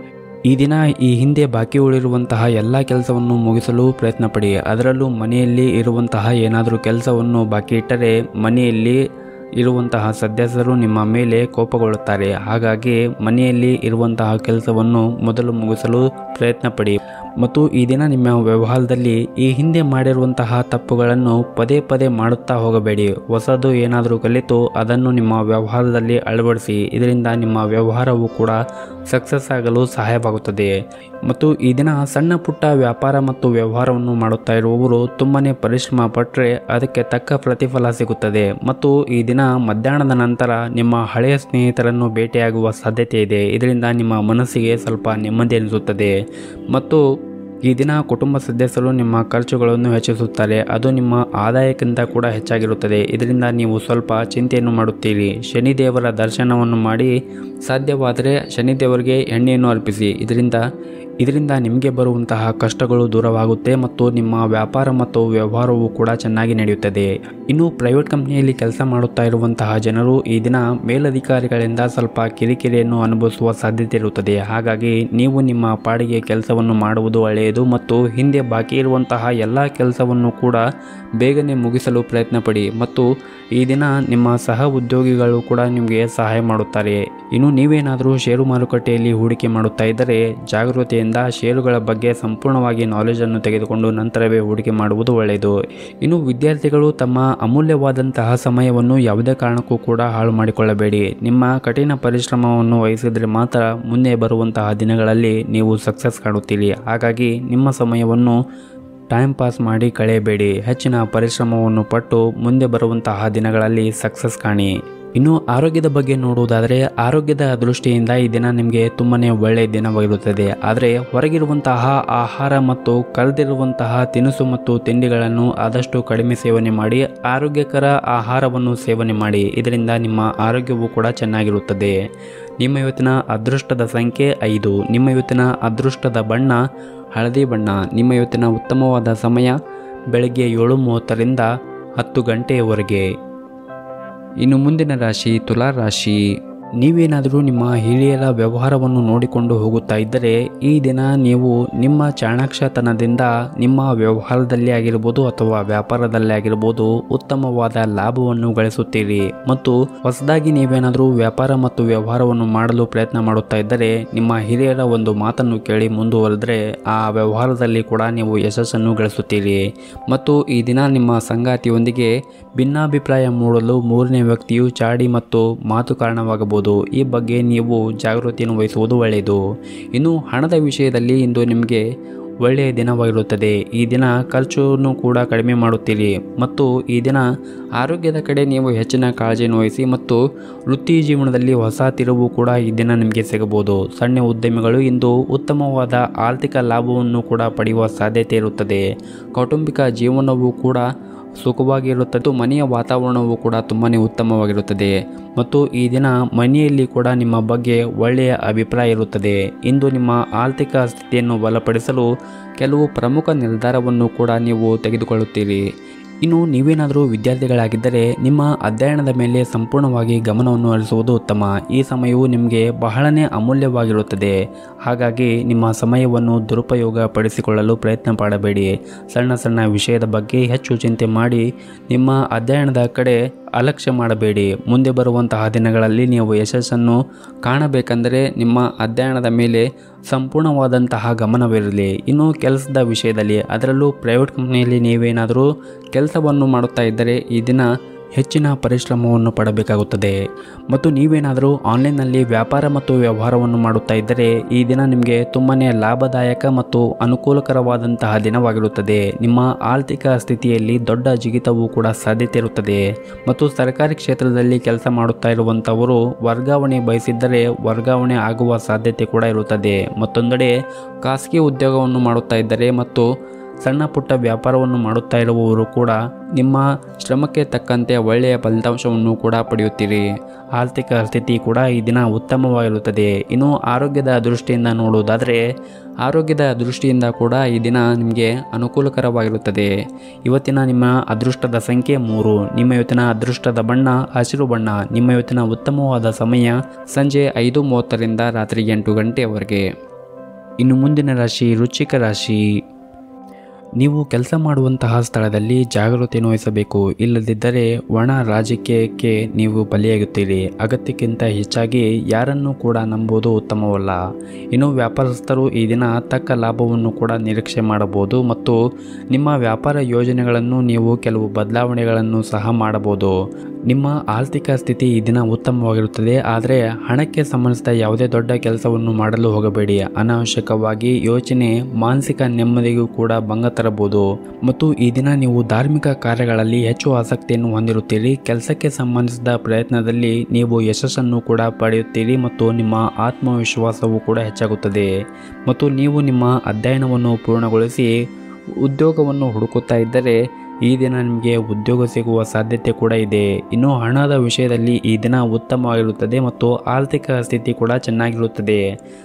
ಈ ದಿನ ಈ ಹಿಂದೆ ಬಾಕಿ ಉಳಿರುವಂತಹ ಎಲ್ಲ ಕೆಲಸವನ್ನು ಮುಗಿಸಲು ಪ್ರಯತ್ನ ಪಡಿ ಅದರಲ್ಲೂ ಮನೆಯಲ್ಲಿ ಇರುವಂತಹ ಏನಾದರೂ ಕೆಲಸವನ್ನು ಬಾಕಿ ಇಟ್ಟರೆ ಮನೆಯಲ್ಲಿ ಇರುವಂತಹ ಸದಸ್ಯರು ನಿಮ್ಮ ಮೇಲೆ ಕೋಪಗೊಳ್ಳುತ್ತಾರೆ ಹಾಗಾಗಿ ಮನೆಯಲ್ಲಿ ಇರುವಂತಹ ಕೆಲಸವನ್ನು ಮೊದಲು ಮುಗಿಸಲು ಪ್ರಯತ್ನ ಪಡಿ ಮತ್ತು ಈ ದಿನ ನಿಮ್ಮ ವ್ಯವಹಾರದಲ್ಲಿ ಈ ಹಿಂದೆ ಮಾಡಿರುವಂತಹ ತಪ್ಪುಗಳನ್ನು ಪದೇ ಪದೇ ಮಾಡುತ್ತಾ ಹೋಗಬೇಡಿ ಹೊಸದು ಏನಾದರೂ ಕಲಿತು ಅದನ್ನು ನಿಮ್ಮ ವ್ಯವಹಾರದಲ್ಲಿ ಅಳವಡಿಸಿ ಇದರಿಂದ ನಿಮ್ಮ ವ್ಯವಹಾರವು ಕೂಡ ಸಕ್ಸಸ್ ಆಗಲು ಸಹಾಯವಾಗುತ್ತದೆ ಮತ್ತು ಈ ದಿನ ಸಣ್ಣ ಪುಟ್ಟ ವ್ಯಾಪಾರ ಮತ್ತು ವ್ಯವಹಾರವನ್ನು ಮಾಡುತ್ತಾ ಇರುವವರು ತುಂಬನೇ ಪರಿಶ್ರಮ ಪಟ್ಟರೆ ಅದಕ್ಕೆ ತಕ್ಕ ಪ್ರತಿಫಲ ಸಿಗುತ್ತದೆ ಮತ್ತು ಈ ದಿನ ಮಧ್ಯಾಹ್ನದ ನಂತರ ನಿಮ್ಮ ಹಳೆಯ ಸ್ನೇಹಿತರನ್ನು ಭೇಟಿಯಾಗುವ ಸಾಧ್ಯತೆ ಇದೆ ಇದರಿಂದ ನಿಮ್ಮ ಮನಸ್ಸಿಗೆ ಸ್ವಲ್ಪ ನೆಮ್ಮದಿ ಅನಿಸುತ್ತದೆ ಮತ್ತು ಈ ದಿನ ಕುಟುಂಬ ಸದಸ್ಯರು ನಿಮ್ಮ ಖರ್ಚುಗಳನ್ನು ಹೆಚ್ಚಿಸುತ್ತಾರೆ ಅದು ನಿಮ್ಮ ಆದಾಯಕ್ಕಿಂತ ಕೂಡ ಹೆಚ್ಚಾಗಿರುತ್ತದೆ ಇದರಿಂದ ನೀವು ಸ್ವಲ್ಪ ಚಿಂತೆಯನ್ನು ಮಾಡುತ್ತೀರಿ ಶನಿದೇವರ ದರ್ಶನವನ್ನು ಮಾಡಿ ಸಾಧ್ಯವಾದರೆ ಶನಿದೇವರಿಗೆ ಎಣ್ಣೆಯನ್ನು ಅರ್ಪಿಸಿ ಇದರಿಂದ ಇದರಿಂದ ನಿಮಗೆ ಬರುವಂತಹ ಕಷ್ಟಗಳು ದೂರವಾಗುತ್ತೆ ಮತ್ತು ನಿಮ್ಮ ವ್ಯಾಪಾರ ಮತ್ತು ವ್ಯವಹಾರವು ಕೂಡ ಚೆನ್ನಾಗಿ ನಡೆಯುತ್ತದೆ ಇನ್ನು ಪ್ರೈವೇಟ್ ಕಂಪ್ನಿಯಲ್ಲಿ ಕೆಲಸ ಮಾಡುತ್ತಾ ಇರುವಂತಹ ಜನರು ಈ ದಿನ ಮೇಲಧಿಕಾರಿಗಳಿಂದ ಸ್ವಲ್ಪ ಕಿರಿಕಿರಿಯನ್ನು ಅನುಭವಿಸುವ ಸಾಧ್ಯತೆ ಇರುತ್ತದೆ ಹಾಗಾಗಿ ನೀವು ನಿಮ್ಮ ಪಾಡಿಗೆ ಕೆಲಸವನ್ನು ಮಾಡುವುದು ಒಳ್ಳೆಯದು ಮತ್ತು ಹಿಂದೆ ಬಾಕಿ ಇರುವಂತಹ ಎಲ್ಲ ಕೆಲಸವನ್ನು ಕೂಡ ಬೇಗನೆ ಮುಗಿಸಲು ಪ್ರಯತ್ನ ಪಡಿ ಮತ್ತು ಈ ದಿನ ನಿಮ್ಮ ಸಹ ಉದ್ಯೋಗಿಗಳು ಕೂಡ ನಿಮಗೆ ಸಹಾಯ ಮಾಡುತ್ತಾರೆ ಇನ್ನು ನೀವೇನಾದರೂ ಷೇರು ಮಾರುಕಟ್ಟೆಯಲ್ಲಿ ಹೂಡಿಕೆ ಮಾಡುತ್ತಾ ಇದ್ದರೆ ಜಾಗೃತೆಯಿಂದ ಷೇರುಗಳ ಬಗ್ಗೆ ಸಂಪೂರ್ಣವಾಗಿ ನಾಲೆಜನ್ನು ತೆಗೆದುಕೊಂಡು ನಂತರವೇ ಹೂಡಿಕೆ ಮಾಡುವುದು ಒಳ್ಳೆಯದು ಇನ್ನು ವಿದ್ಯಾರ್ಥಿಗಳು ತಮ್ಮ ಅಮೂಲ್ಯವಾದಂತಹ ಸಮಯವನ್ನು ಯಾವುದೇ ಕಾರಣಕ್ಕೂ ಕೂಡ ಹಾಳು ಮಾಡಿಕೊಳ್ಳಬೇಡಿ ನಿಮ್ಮ ಕಠಿಣ ಪರಿಶ್ರಮವನ್ನು ವಹಿಸಿದರೆ ಮಾತ್ರ ಮುಂದೆ ಬರುವಂತಹ ದಿನಗಳಲ್ಲಿ ನೀವು ಸಕ್ಸಸ್ ಕಾಣುತ್ತೀರಿ ಹಾಗಾಗಿ ನಿಮ್ಮ ಸಮಯವನ್ನು ಟೈಮ್ ಪಾಸ್ ಮಾಡಿ ಕಳೆಯಬೇಡಿ ಹೆಚ್ಚಿನ ಪರಿಶ್ರಮವನ್ನು ಪಟ್ಟು ಮುಂದೆ ಬರುವಂತಹ ದಿನಗಳಲ್ಲಿ ಸಕ್ಸಸ್ ಕಾಣಿ ಇನ್ನು ಆರೋಗ್ಯದ ಬಗ್ಗೆ ನೋಡುವುದಾದರೆ ಆರೋಗ್ಯದ ದೃಷ್ಟಿಯಿಂದ ಈ ದಿನ ನಿಮಗೆ ತುಂಬನೇ ಒಳ್ಳೆಯ ದಿನವಾಗಿರುತ್ತದೆ ಆದರೆ ಹೊರಗಿರುವಂತಹ ಆಹಾರ ಮತ್ತು ಕಳೆದಿರುವಂತಹ ತಿನಿಸು ಮತ್ತು ತಿಂಡಿಗಳನ್ನು ಆದಷ್ಟು ಕಡಿಮೆ ಸೇವನೆ ಮಾಡಿ ಆರೋಗ್ಯಕರ ಆಹಾರವನ್ನು ಸೇವನೆ ಮಾಡಿ ಇದರಿಂದ ನಿಮ್ಮ ಆರೋಗ್ಯವು ಕೂಡ ಚೆನ್ನಾಗಿರುತ್ತದೆ ನಿಮ್ಮ ಇವತ್ತಿನ ಅದೃಷ್ಟದ ಸಂಖ್ಯೆ ಐದು ನಿಮ್ಮ ಇವತ್ತಿನ ಅದೃಷ್ಟದ ಬಣ್ಣ ಹಳದಿ ಬಣ್ಣ ನಿಮ್ಮ ಇವತ್ತಿನ ಉತ್ತಮವಾದ ಸಮಯ ಬೆಳಗ್ಗೆ ಏಳು ಮೂವತ್ತರಿಂದ ಹತ್ತು ಗಂಟೆಯವರೆಗೆ ಇನ್ನು ಮುಂದಿನ ರಾಶಿ ತುಲಾ ರಾಶಿ ನೀವೇನಾದರೂ ನಿಮ್ಮ ಹಿರಿಯರ ವ್ಯವಹಾರವನ್ನು ನೋಡಿಕೊಂಡು ಹೋಗುತ್ತಾ ಇದ್ದರೆ ಈ ದಿನ ನೀವು ನಿಮ್ಮ ಚಾಣಾಕ್ಷತನದಿಂದ ನಿಮ್ಮ ವ್ಯವಹಾರದಲ್ಲಿ ಆಗಿರ್ಬೋದು ಅಥವಾ ವ್ಯಾಪಾರದಲ್ಲಿ ಆಗಿರ್ಬೋದು ಉತ್ತಮವಾದ ಲಾಭವನ್ನು ಗಳಿಸುತ್ತೀರಿ ಮತ್ತು ಹೊಸದಾಗಿ ನೀವೇನಾದರೂ ವ್ಯಾಪಾರ ಮತ್ತು ವ್ಯವಹಾರವನ್ನು ಮಾಡಲು ಪ್ರಯತ್ನ ಮಾಡುತ್ತಾ ಇದ್ದರೆ ನಿಮ್ಮ ಹಿರಿಯರ ಒಂದು ಮಾತನ್ನು ಕೇಳಿ ಮುಂದುವರೆದರೆ ಆ ವ್ಯವಹಾರದಲ್ಲಿ ಕೂಡ ನೀವು ಯಶಸ್ಸನ್ನು ಗಳಿಸುತ್ತೀರಿ ಮತ್ತು ಈ ದಿನ ನಿಮ್ಮ ಸಂಗಾತಿಯೊಂದಿಗೆ ಭಿನ್ನಾಭಿಪ್ರಾಯ ಮೂಡಲು ಮೂರನೇ ವ್ಯಕ್ತಿಯು ಚಾಡಿ ಮತ್ತು ಮಾತು ಕಾರಣವಾಗಬಹುದು ಈ ಬಗ್ಗೆ ನೀವು ಜಾಗೃತಿಯನ್ನು ವಹಿಸುವುದು ಒಳ್ಳೆಯದು ಇನ್ನು ಹಣದ ವಿಷಯದಲ್ಲಿ ಇಂದು ನಿಮಗೆ ಒಳ್ಳೆಯ ದಿನವಾಗಿರುತ್ತದೆ ಈ ದಿನ ಖರ್ಚನ್ನು ಕೂಡ ಕಡಿಮೆ ಮಾಡುತ್ತೀರಿ ಮತ್ತು ಈ ದಿನ ಆರೋಗ್ಯದ ಕಡೆ ನೀವು ಹೆಚ್ಚಿನ ಕಾಳಜಿಯನ್ನು ವಹಿಸಿ ಮತ್ತು ವೃತ್ತಿ ಜೀವನದಲ್ಲಿ ಹೊಸ ತಿರುವು ಕೂಡ ಈ ದಿನ ನಿಮಗೆ ಸಿಗಬಹುದು ಸಣ್ಣ ಉದ್ಯಮಿಗಳು ಇಂದು ಉತ್ತಮವಾದ ಆರ್ಥಿಕ ಲಾಭವನ್ನು ಕೂಡ ಪಡೆಯುವ ಸಾಧ್ಯತೆ ಇರುತ್ತದೆ ಕೌಟುಂಬಿಕ ಜೀವನವು ಕೂಡ ಸುಖವಾಗಿರುತ್ತದೆ ಮತ್ತು ಮನೆಯ ವಾತಾವರಣವು ಕೂಡ ತುಂಬಾ ಉತ್ತಮವಾಗಿರುತ್ತದೆ ಮತ್ತು ಈ ದಿನ ಮನೆಯಲ್ಲಿ ಕೂಡ ನಿಮ್ಮ ಬಗ್ಗೆ ಒಳ್ಳೆಯ ಅಭಿಪ್ರಾಯ ಇರುತ್ತದೆ ಇಂದು ನಿಮ್ಮ ಆರ್ಥಿಕ ಸ್ಥಿತಿಯನ್ನು ಬಲಪಡಿಸಲು ಕೆಲವು ಪ್ರಮುಖ ನಿರ್ಧಾರವನ್ನು ಕೂಡ ನೀವು ತೆಗೆದುಕೊಳ್ಳುತ್ತೀರಿ ಇನ್ನು ನೀವೇನಾದರೂ ವಿದ್ಯಾರ್ಥಿಗಳಾಗಿದ್ದರೆ ನಿಮ್ಮ ಅಧ್ಯಯನದ ಮೇಲೆ ಸಂಪೂರ್ಣವಾಗಿ ಗಮನವನ್ನು ಹರಿಸುವುದು ಉತ್ತಮ ಈ ಸಮಯವು ನಿಮಗೆ ಬಹಳನೇ ಅಮೂಲ್ಯವಾಗಿರುತ್ತದೆ ಹಾಗಾಗಿ ನಿಮ್ಮ ಸಮಯವನ್ನು ದುರುಪಯೋಗ ಪಡಿಸಿಕೊಳ್ಳಲು ಪ್ರಯತ್ನ ಪಡಬೇಡಿ ಸಣ್ಣ ಸಣ್ಣ ವಿಷಯದ ಬಗ್ಗೆ ಹೆಚ್ಚು ಚಿಂತೆ ಮಾಡಿ ನಿಮ್ಮ ಅಧ್ಯಯನದ ಕಡೆ ಅಲಕ್ಷ್ಯ ಮಾಡಬೇಡಿ ಮುಂದೆ ಬರುವಂತಹ ದಿನಗಳಲ್ಲಿ ನೀವು ಯಶಸ್ಸನ್ನು ಕಾಣಬೇಕೆಂದರೆ ನಿಮ್ಮ ಅಧ್ಯಯನದ ಮೇಲೆ ಸಂಪೂರ್ಣವಾದಂತಹ ಗಮನವಿರಲಿ ಇನ್ನು ಕೆಲಸದ ವಿಷಯದಲ್ಲಿ ಅದರಲ್ಲೂ ಪ್ರೈವೇಟ್ ಕಂಪ್ನಿಯಲ್ಲಿ ನೀವೇನಾದರೂ ಕೆಲಸವನ್ನು ಮಾಡುತ್ತಾ ಇದ್ದರೆ ಈ ದಿನ ಹೆಚ್ಚಿನ ಪರಿಶ್ರಮವನ್ನು ಪಡಬೇಕಾಗುತ್ತದೆ ಮತ್ತು ನೀವೇನಾದರೂ ಆನ್ಲೈನ್ನಲ್ಲಿ ವ್ಯಾಪಾರ ಮತ್ತು ವ್ಯವಹಾರವನ್ನು ಮಾಡುತ್ತಾ ಇದ್ದರೆ ಈ ದಿನ ನಿಮಗೆ ತುಂಬಾ ಲಾಭದಾಯಕ ಮತ್ತು ಅನುಕೂಲಕರವಾದಂತಹ ದಿನವಾಗಿರುತ್ತದೆ ನಿಮ್ಮ ಆರ್ಥಿಕ ಸ್ಥಿತಿಯಲ್ಲಿ ದೊಡ್ಡ ಜಿಗಿತವೂ ಕೂಡ ಸಾಧ್ಯತೆ ಇರುತ್ತದೆ ಮತ್ತು ಸರ್ಕಾರಿ ಕ್ಷೇತ್ರದಲ್ಲಿ ಕೆಲಸ ಮಾಡುತ್ತಾ ಇರುವಂಥವರು ವರ್ಗಾವಣೆ ಬಯಸಿದ್ದರೆ ವರ್ಗಾವಣೆ ಆಗುವ ಸಾಧ್ಯತೆ ಕೂಡ ಇರುತ್ತದೆ ಮತ್ತೊಂದೆಡೆ ಖಾಸಗಿ ಉದ್ಯೋಗವನ್ನು ಮಾಡುತ್ತಾ ಇದ್ದರೆ ಮತ್ತು ಸಣ್ಣ ಪುಟ್ಟ ವ್ಯಾಪಾರವನ್ನು ಮಾಡುತ್ತಾ ಇರುವವರು ಕೂಡ ನಿಮ್ಮ ಶ್ರಮಕ್ಕೆ ತಕ್ಕಂತೆ ಒಳ್ಳೆಯ ಫಲಿತಾಂಶವನ್ನು ಕೂಡ ಪಡೆಯುತ್ತೀರಿ ಆರ್ಥಿಕ ಸ್ಥಿತಿ ಕೂಡ ಈ ದಿನ ಉತ್ತಮವಾಗಿರುತ್ತದೆ ಇನ್ನು ಆರೋಗ್ಯದ ದೃಷ್ಟಿಯಿಂದ ನೋಡುವುದಾದರೆ ಆರೋಗ್ಯದ ದೃಷ್ಟಿಯಿಂದ ಕೂಡ ಈ ದಿನ ನಿಮಗೆ ಅನುಕೂಲಕರವಾಗಿರುತ್ತದೆ ಇವತ್ತಿನ ನಿಮ್ಮ ಅದೃಷ್ಟದ ಸಂಖ್ಯೆ ಮೂರು ನಿಮ್ಮ ಇವತ್ತಿನ ಅದೃಷ್ಟದ ಬಣ್ಣ ಹಸಿರು ಬಣ್ಣ ನಿಮ್ಮ ಇವತ್ತಿನ ಉತ್ತಮವಾದ ಸಮಯ ಸಂಜೆ ಐದು ಮೂವತ್ತರಿಂದ ರಾತ್ರಿ ಎಂಟು ಗಂಟೆಯವರೆಗೆ ಇನ್ನು ಮುಂದಿನ ರಾಶಿ ರುಚಿಕ ರಾಶಿ ನೀವು ಕೆಲಸ ಮಾಡುವಂತಹ ಸ್ಥಳದಲ್ಲಿ ಜಾಗೃತಿಯನ್ನು ವಹಿಸಬೇಕು ಇಲ್ಲದಿದ್ದರೆ ಒಣ ರಾಜಕೀಯಕ್ಕೆ ನೀವು ಬಲಿಯಾಗುತ್ತೀರಿ ಅಗತ್ಯಕ್ಕಿಂತ ಹೆಚ್ಚಾಗಿ ಯಾರನ್ನೂ ಕೂಡ ನಂಬುವುದು ಉತ್ತಮವಲ್ಲ ಇನ್ನು ವ್ಯಾಪಾರಸ್ಥರು ಈ ದಿನ ತಕ್ಕ ಲಾಭವನ್ನು ಕೂಡ ನಿರೀಕ್ಷೆ ಮಾಡಬಹುದು ಮತ್ತು ನಿಮ್ಮ ವ್ಯಾಪಾರ ಯೋಜನೆಗಳನ್ನು ನೀವು ಕೆಲವು ಬದಲಾವಣೆಗಳನ್ನು ಸಹ ಮಾಡಬಹುದು ನಿಮ್ಮ ಆರ್ಥಿಕ ಸ್ಥಿತಿ ಈ ದಿನ ಉತ್ತಮವಾಗಿರುತ್ತದೆ ಆದರೆ ಹಣಕ್ಕೆ ಸಂಬಂಧಿಸಿದ ಯಾವುದೇ ದೊಡ್ಡ ಕೆಲಸವನ್ನು ಮಾಡಲು ಹೋಗಬೇಡಿ ಅನಾವಶ್ಯಕವಾಗಿ ಯೋಚನೆ ಮಾನಸಿಕ ನೆಮ್ಮದಿಗೂ ಕೂಡ ಭಂಗ ತರಬಹುದು ಮತ್ತು ಈ ದಿನ ನೀವು ಧಾರ್ಮಿಕ ಕಾರ್ಯಗಳಲ್ಲಿ ಹೆಚ್ಚು ಆಸಕ್ತಿಯನ್ನು ಹೊಂದಿರುತ್ತೀರಿ ಕೆಲಸಕ್ಕೆ ಸಂಬಂಧಿಸಿದ ಪ್ರಯತ್ನದಲ್ಲಿ ನೀವು ಯಶಸ್ಸನ್ನು ಕೂಡ ಪಡೆಯುತ್ತೀರಿ ಮತ್ತು ನಿಮ್ಮ ಆತ್ಮವಿಶ್ವಾಸವೂ ಕೂಡ ಹೆಚ್ಚಾಗುತ್ತದೆ ಮತ್ತು ನೀವು ನಿಮ್ಮ ಅಧ್ಯಯನವನ್ನು ಪೂರ್ಣಗೊಳಿಸಿ ಉದ್ಯೋಗವನ್ನು ಹುಡುಕುತ್ತಾ ಇದ್ದರೆ ಈ ದಿನ ನಿಮಗೆ ಉದ್ಯೋಗ ಸಿಗುವ ಸಾಧ್ಯತೆ ಕೂಡ ಇದೆ ಇನ್ನು ಹಣದ ವಿಷಯದಲ್ಲಿ ಈ ದಿನ ಉತ್ತಮವಾಗಿರುತ್ತದೆ ಮತ್ತು ಆರ್ಥಿಕ ಸ್ಥಿತಿ ಕೂಡ ಚೆನ್ನಾಗಿರುತ್ತದೆ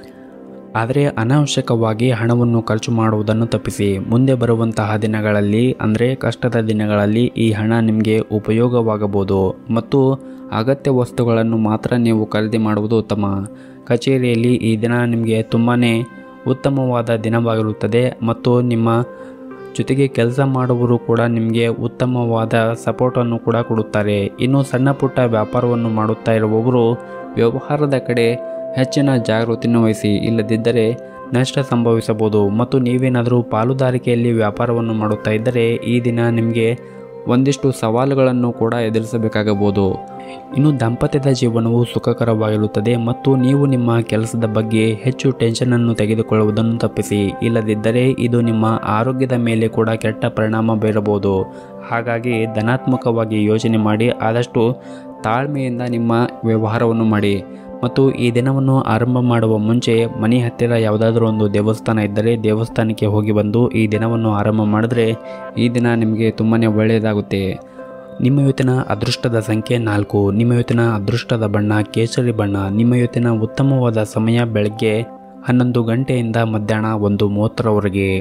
ಆದರೆ ಅನಾವಶ್ಯಕವಾಗಿ ಹಣವನ್ನು ಖರ್ಚು ಮಾಡುವುದನ್ನು ತಪ್ಪಿಸಿ ಮುಂದೆ ಬರುವಂತಹ ದಿನಗಳಲ್ಲಿ ಅಂದರೆ ಕಷ್ಟದ ದಿನಗಳಲ್ಲಿ ಈ ಹಣ ನಿಮಗೆ ಉಪಯೋಗವಾಗಬಹುದು ಮತ್ತು ಅಗತ್ಯ ವಸ್ತುಗಳನ್ನು ಮಾತ್ರ ನೀವು ಖರೀದಿ ಮಾಡುವುದು ಉತ್ತಮ ಕಚೇರಿಯಲ್ಲಿ ಈ ದಿನ ನಿಮಗೆ ತುಂಬಾ ಉತ್ತಮವಾದ ದಿನವಾಗಿರುತ್ತದೆ ಮತ್ತು ನಿಮ್ಮ ಜೊತೆಗೆ ಕೆಲಸ ಮಾಡುವವರು ಕೂಡ ನಿಮಗೆ ಉತ್ತಮವಾದ ಸಪೋರ್ಟನ್ನು ಕೂಡ ಕೊಡುತ್ತಾರೆ ಇನ್ನು ಸಣ್ಣ ಪುಟ್ಟ ವ್ಯಾಪಾರವನ್ನು ಮಾಡುತ್ತಾ ಇರುವವರು ವ್ಯವಹಾರದ ಕಡೆ ಹೆಚ್ಚಿನ ಜಾಗೃತಿಯನ್ನು ವಹಿಸಿ ಇಲ್ಲದಿದ್ದರೆ ನಷ್ಟ ಸಂಭವಿಸಬಹುದು ಮತ್ತು ನೀವೇನಾದರೂ ಪಾಲುದಾರಿಕೆಯಲ್ಲಿ ವ್ಯಾಪಾರವನ್ನು ಮಾಡುತ್ತಾ ಇದ್ದರೆ ಈ ದಿನ ನಿಮಗೆ ಒಂದಿಷ್ಟು ಸವಾಲುಗಳನ್ನು ಕೂಡ ಎದುರಿಸಬೇಕಾಗಬಹುದು ಇನ್ನು ದಾಂಪತ್ಯದ ಜೀವನವು ಸುಖಕರವಾಗಿರುತ್ತದೆ ಮತ್ತು ನೀವು ನಿಮ್ಮ ಕೆಲಸದ ಬಗ್ಗೆ ಹೆಚ್ಚು ಟೆನ್ಷನನ್ನು ತೆಗೆದುಕೊಳ್ಳುವುದನ್ನು ತಪ್ಪಿಸಿ ಇಲ್ಲದಿದ್ದರೆ ಇದು ನಿಮ್ಮ ಆರೋಗ್ಯದ ಮೇಲೆ ಕೂಡ ಕೆಟ್ಟ ಪರಿಣಾಮ ಬೀರಬಹುದು ಹಾಗಾಗಿ ಧನಾತ್ಮಕವಾಗಿ ಯೋಚನೆ ಮಾಡಿ ಆದಷ್ಟು ತಾಳ್ಮೆಯಿಂದ ನಿಮ್ಮ ವ್ಯವಹಾರವನ್ನು ಮಾಡಿ ಮತ್ತು ಈ ದಿನವನ್ನು ಆರಂಭ ಮಾಡುವ ಮುಂಚೆ ಮನೆ ಹತ್ತಿರ ಯಾವುದಾದ್ರೂ ಒಂದು ದೇವಸ್ಥಾನ ಇದ್ದರೆ ದೇವಸ್ಥಾನಕ್ಕೆ ಹೋಗಿ ಬಂದು ಈ ದಿನವನ್ನು ಆರಂಭ ಮಾಡಿದ್ರೆ ಈ ದಿನ ನಿಮಗೆ ತುಂಬಾ ಒಳ್ಳೆಯದಾಗುತ್ತೆ ನಿಮ್ಮ ಇವತ್ತಿನ ಅದೃಷ್ಟದ ಸಂಖ್ಯೆ ನಾಲ್ಕು ನಿಮ್ಮ ಇವತ್ತಿನ ಅದೃಷ್ಟದ ಬಣ್ಣ ಕೇಸರಿ ಬಣ್ಣ ನಿಮ್ಮ ಇವತ್ತಿನ ಉತ್ತಮವಾದ ಸಮಯ ಬೆಳಗ್ಗೆ ಹನ್ನೊಂದು ಗಂಟೆಯಿಂದ ಮಧ್ಯಾಹ್ನ ಒಂದು ಮೂವತ್ತರವರೆಗೆ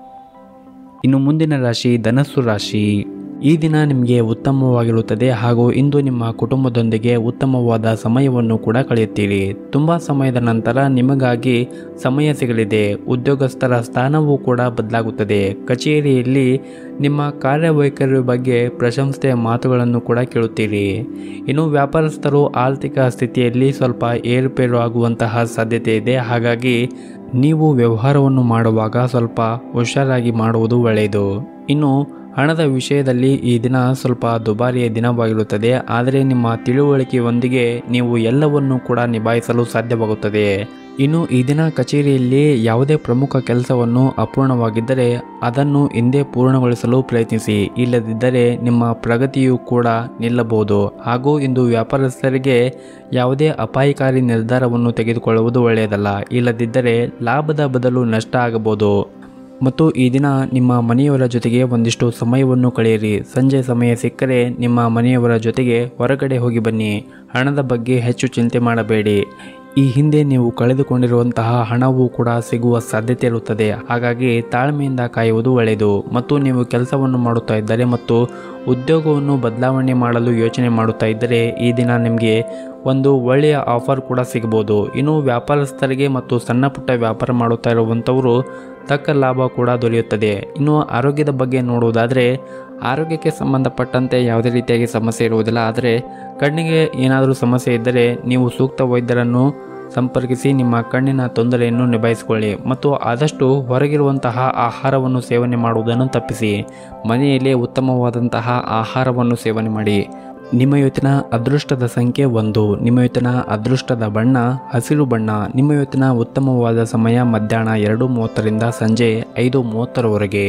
ಇನ್ನು ಮುಂದಿನ ರಾಶಿ ಧನಸ್ಸು ರಾಶಿ ಈ ದಿನ ನಿಮಗೆ ಉತ್ತಮವಾಗಿರುತ್ತದೆ ಹಾಗೂ ಇಂದು ನಿಮ್ಮ ಕುಟುಂಬದೊಂದಿಗೆ ಉತ್ತಮವಾದ ಸಮಯವನ್ನು ಕೂಡ ಕಳೆಯುತ್ತೀರಿ ತುಂಬ ಸಮಯದ ನಂತರ ನಿಮಗಾಗಿ ಸಮಯ ಸಿಗಲಿದೆ ಉದ್ಯೋಗಸ್ಥರ ಸ್ಥಾನವೂ ಕೂಡ ಬದಲಾಗುತ್ತದೆ ಕಚೇರಿಯಲ್ಲಿ ನಿಮ್ಮ ಕಾರ್ಯವೈಖರಿ ಬಗ್ಗೆ ಪ್ರಶಂಸೆಯ ಮಾತುಗಳನ್ನು ಕೂಡ ಕೇಳುತ್ತೀರಿ ಇನ್ನು ವ್ಯಾಪಾರಸ್ಥರು ಆರ್ಥಿಕ ಸ್ಥಿತಿಯಲ್ಲಿ ಸ್ವಲ್ಪ ಏರುಪೇರು ಆಗುವಂತಹ ಸಾಧ್ಯತೆ ಇದೆ ಹಾಗಾಗಿ ನೀವು ವ್ಯವಹಾರವನ್ನು ಮಾಡುವಾಗ ಸ್ವಲ್ಪ ಹುಷಾರಾಗಿ ಮಾಡುವುದು ಒಳ್ಳೆಯದು ಇನ್ನು ಹಣದ ವಿಷಯದಲ್ಲಿ ಈ ದಿನ ಸ್ವಲ್ಪ ದುಬಾರಿಯ ದಿನವಾಗಿರುತ್ತದೆ ಆದರೆ ನಿಮ್ಮ ತಿಳುವಳಿಕೆಯೊಂದಿಗೆ ನೀವು ಎಲ್ಲವನ್ನೂ ಕೂಡ ನಿಭಾಯಿಸಲು ಸಾಧ್ಯವಾಗುತ್ತದೆ ಇನ್ನು ಈ ದಿನ ಕಚೇರಿಯಲ್ಲಿ ಯಾವುದೇ ಪ್ರಮುಖ ಕೆಲಸವನ್ನು ಅಪೂರ್ಣವಾಗಿದ್ದರೆ ಅದನ್ನು ಹಿಂದೆ ಪೂರ್ಣಗೊಳಿಸಲು ಪ್ರಯತ್ನಿಸಿ ಇಲ್ಲದಿದ್ದರೆ ನಿಮ್ಮ ಪ್ರಗತಿಯು ಕೂಡ ನಿಲ್ಲಬಹುದು ಹಾಗೂ ಇಂದು ವ್ಯಾಪಾರಸ್ಥರಿಗೆ ಯಾವುದೇ ಅಪಾಯಕಾರಿ ನಿರ್ಧಾರವನ್ನು ತೆಗೆದುಕೊಳ್ಳುವುದು ಒಳ್ಳೆಯದಲ್ಲ ಇಲ್ಲದಿದ್ದರೆ ಲಾಭದ ಬದಲು ನಷ್ಟ ಆಗಬಹುದು ಮತ್ತು ಈ ದಿನ ನಿಮ್ಮ ಮನೆಯವರ ಜೊತೆಗೆ ಒಂದಿಷ್ಟು ಸಮಯವನ್ನು ಕಳೆಯಿರಿ ಸಂಜೆ ಸಮಯ ಸಿಕ್ಕರೆ ನಿಮ್ಮ ಮನೆಯವರ ಜೊತೆಗೆ ಹೊರಗಡೆ ಹೋಗಿ ಬನ್ನಿ ಹಣದ ಬಗ್ಗೆ ಹೆಚ್ಚು ಚಿಂತೆ ಮಾಡಬೇಡಿ ಈ ಹಿಂದೆ ನೀವು ಕಳೆದುಕೊಂಡಿರುವಂತಹ ಹಣವೂ ಕೂಡ ಸಿಗುವ ಸಾಧ್ಯತೆ ಇರುತ್ತದೆ ಹಾಗಾಗಿ ತಾಳ್ಮೆಯಿಂದ ಕಾಯುವುದು ಒಳ್ಳೆಯದು ಮತ್ತು ನೀವು ಕೆಲಸವನ್ನು ಮಾಡುತ್ತಾ ಇದ್ದರೆ ಮತ್ತು ಉದ್ಯೋಗವನ್ನು ಬದಲಾವಣೆ ಮಾಡಲು ಯೋಚನೆ ಮಾಡುತ್ತಾ ಇದ್ದರೆ ಈ ದಿನ ನಿಮಗೆ ಒಂದು ಒಳ್ಳೆಯ ಆಫರ್ ಕೂಡ ಸಿಗಬಹುದು ಇನ್ನು ವ್ಯಾಪಾರಸ್ಥರಿಗೆ ಮತ್ತು ಸಣ್ಣ ಪುಟ್ಟ ವ್ಯಾಪಾರ ಮಾಡುತ್ತಾ ಇರುವಂಥವರು ತಕ್ಕ ಲಾಭ ಕೂಡ ದೊರೆಯುತ್ತದೆ ಇನ್ನು ಆರೋಗ್ಯದ ಬಗ್ಗೆ ನೋಡುವುದಾದರೆ ಆರೋಗ್ಯಕ್ಕೆ ಸಂಬಂಧಪಟ್ಟಂತೆ ಯಾವುದೇ ರೀತಿಯಾಗಿ ಸಮಸ್ಯೆ ಇರುವುದಿಲ್ಲ ಆದರೆ ಕಣ್ಣಿಗೆ ಏನಾದರೂ ಸಮಸ್ಯೆ ಇದ್ದರೆ ನೀವು ಸೂಕ್ತ ವೈದ್ಯರನ್ನು ಸಂಪರ್ಕಿಸಿ ನಿಮ್ಮ ಕಣ್ಣಿನ ತೊಂದರೆಯನ್ನು ನಿಭಾಯಿಸಿಕೊಳ್ಳಿ ಮತ್ತು ಆದಷ್ಟು ಹೊರಗಿರುವಂತಹ ಆಹಾರವನ್ನು ಸೇವನೆ ಮಾಡುವುದನ್ನು ತಪ್ಪಿಸಿ ಮನೆಯಲ್ಲೇ ಉತ್ತಮವಾದಂತಹ ಆಹಾರವನ್ನು ಸೇವನೆ ಮಾಡಿ ನಿಮ್ಮ ಇವತ್ತಿನ ಅದೃಷ್ಟದ ಸಂಖ್ಯೆ ಒಂದು ನಿಮ್ಮ ಇವತ್ತಿನ ಅದೃಷ್ಟದ ಬಣ್ಣ ಹಸಿರು ಬಣ್ಣ ನಿಮ್ಮ ಇವತ್ತಿನ ಉತ್ತಮವಾದ ಸಮಯ ಮಧ್ಯಾಹ್ನ ಎರಡು ಮೂವತ್ತರಿಂದ ಸಂಜೆ ಐದು ಮೂವತ್ತರವರೆಗೆ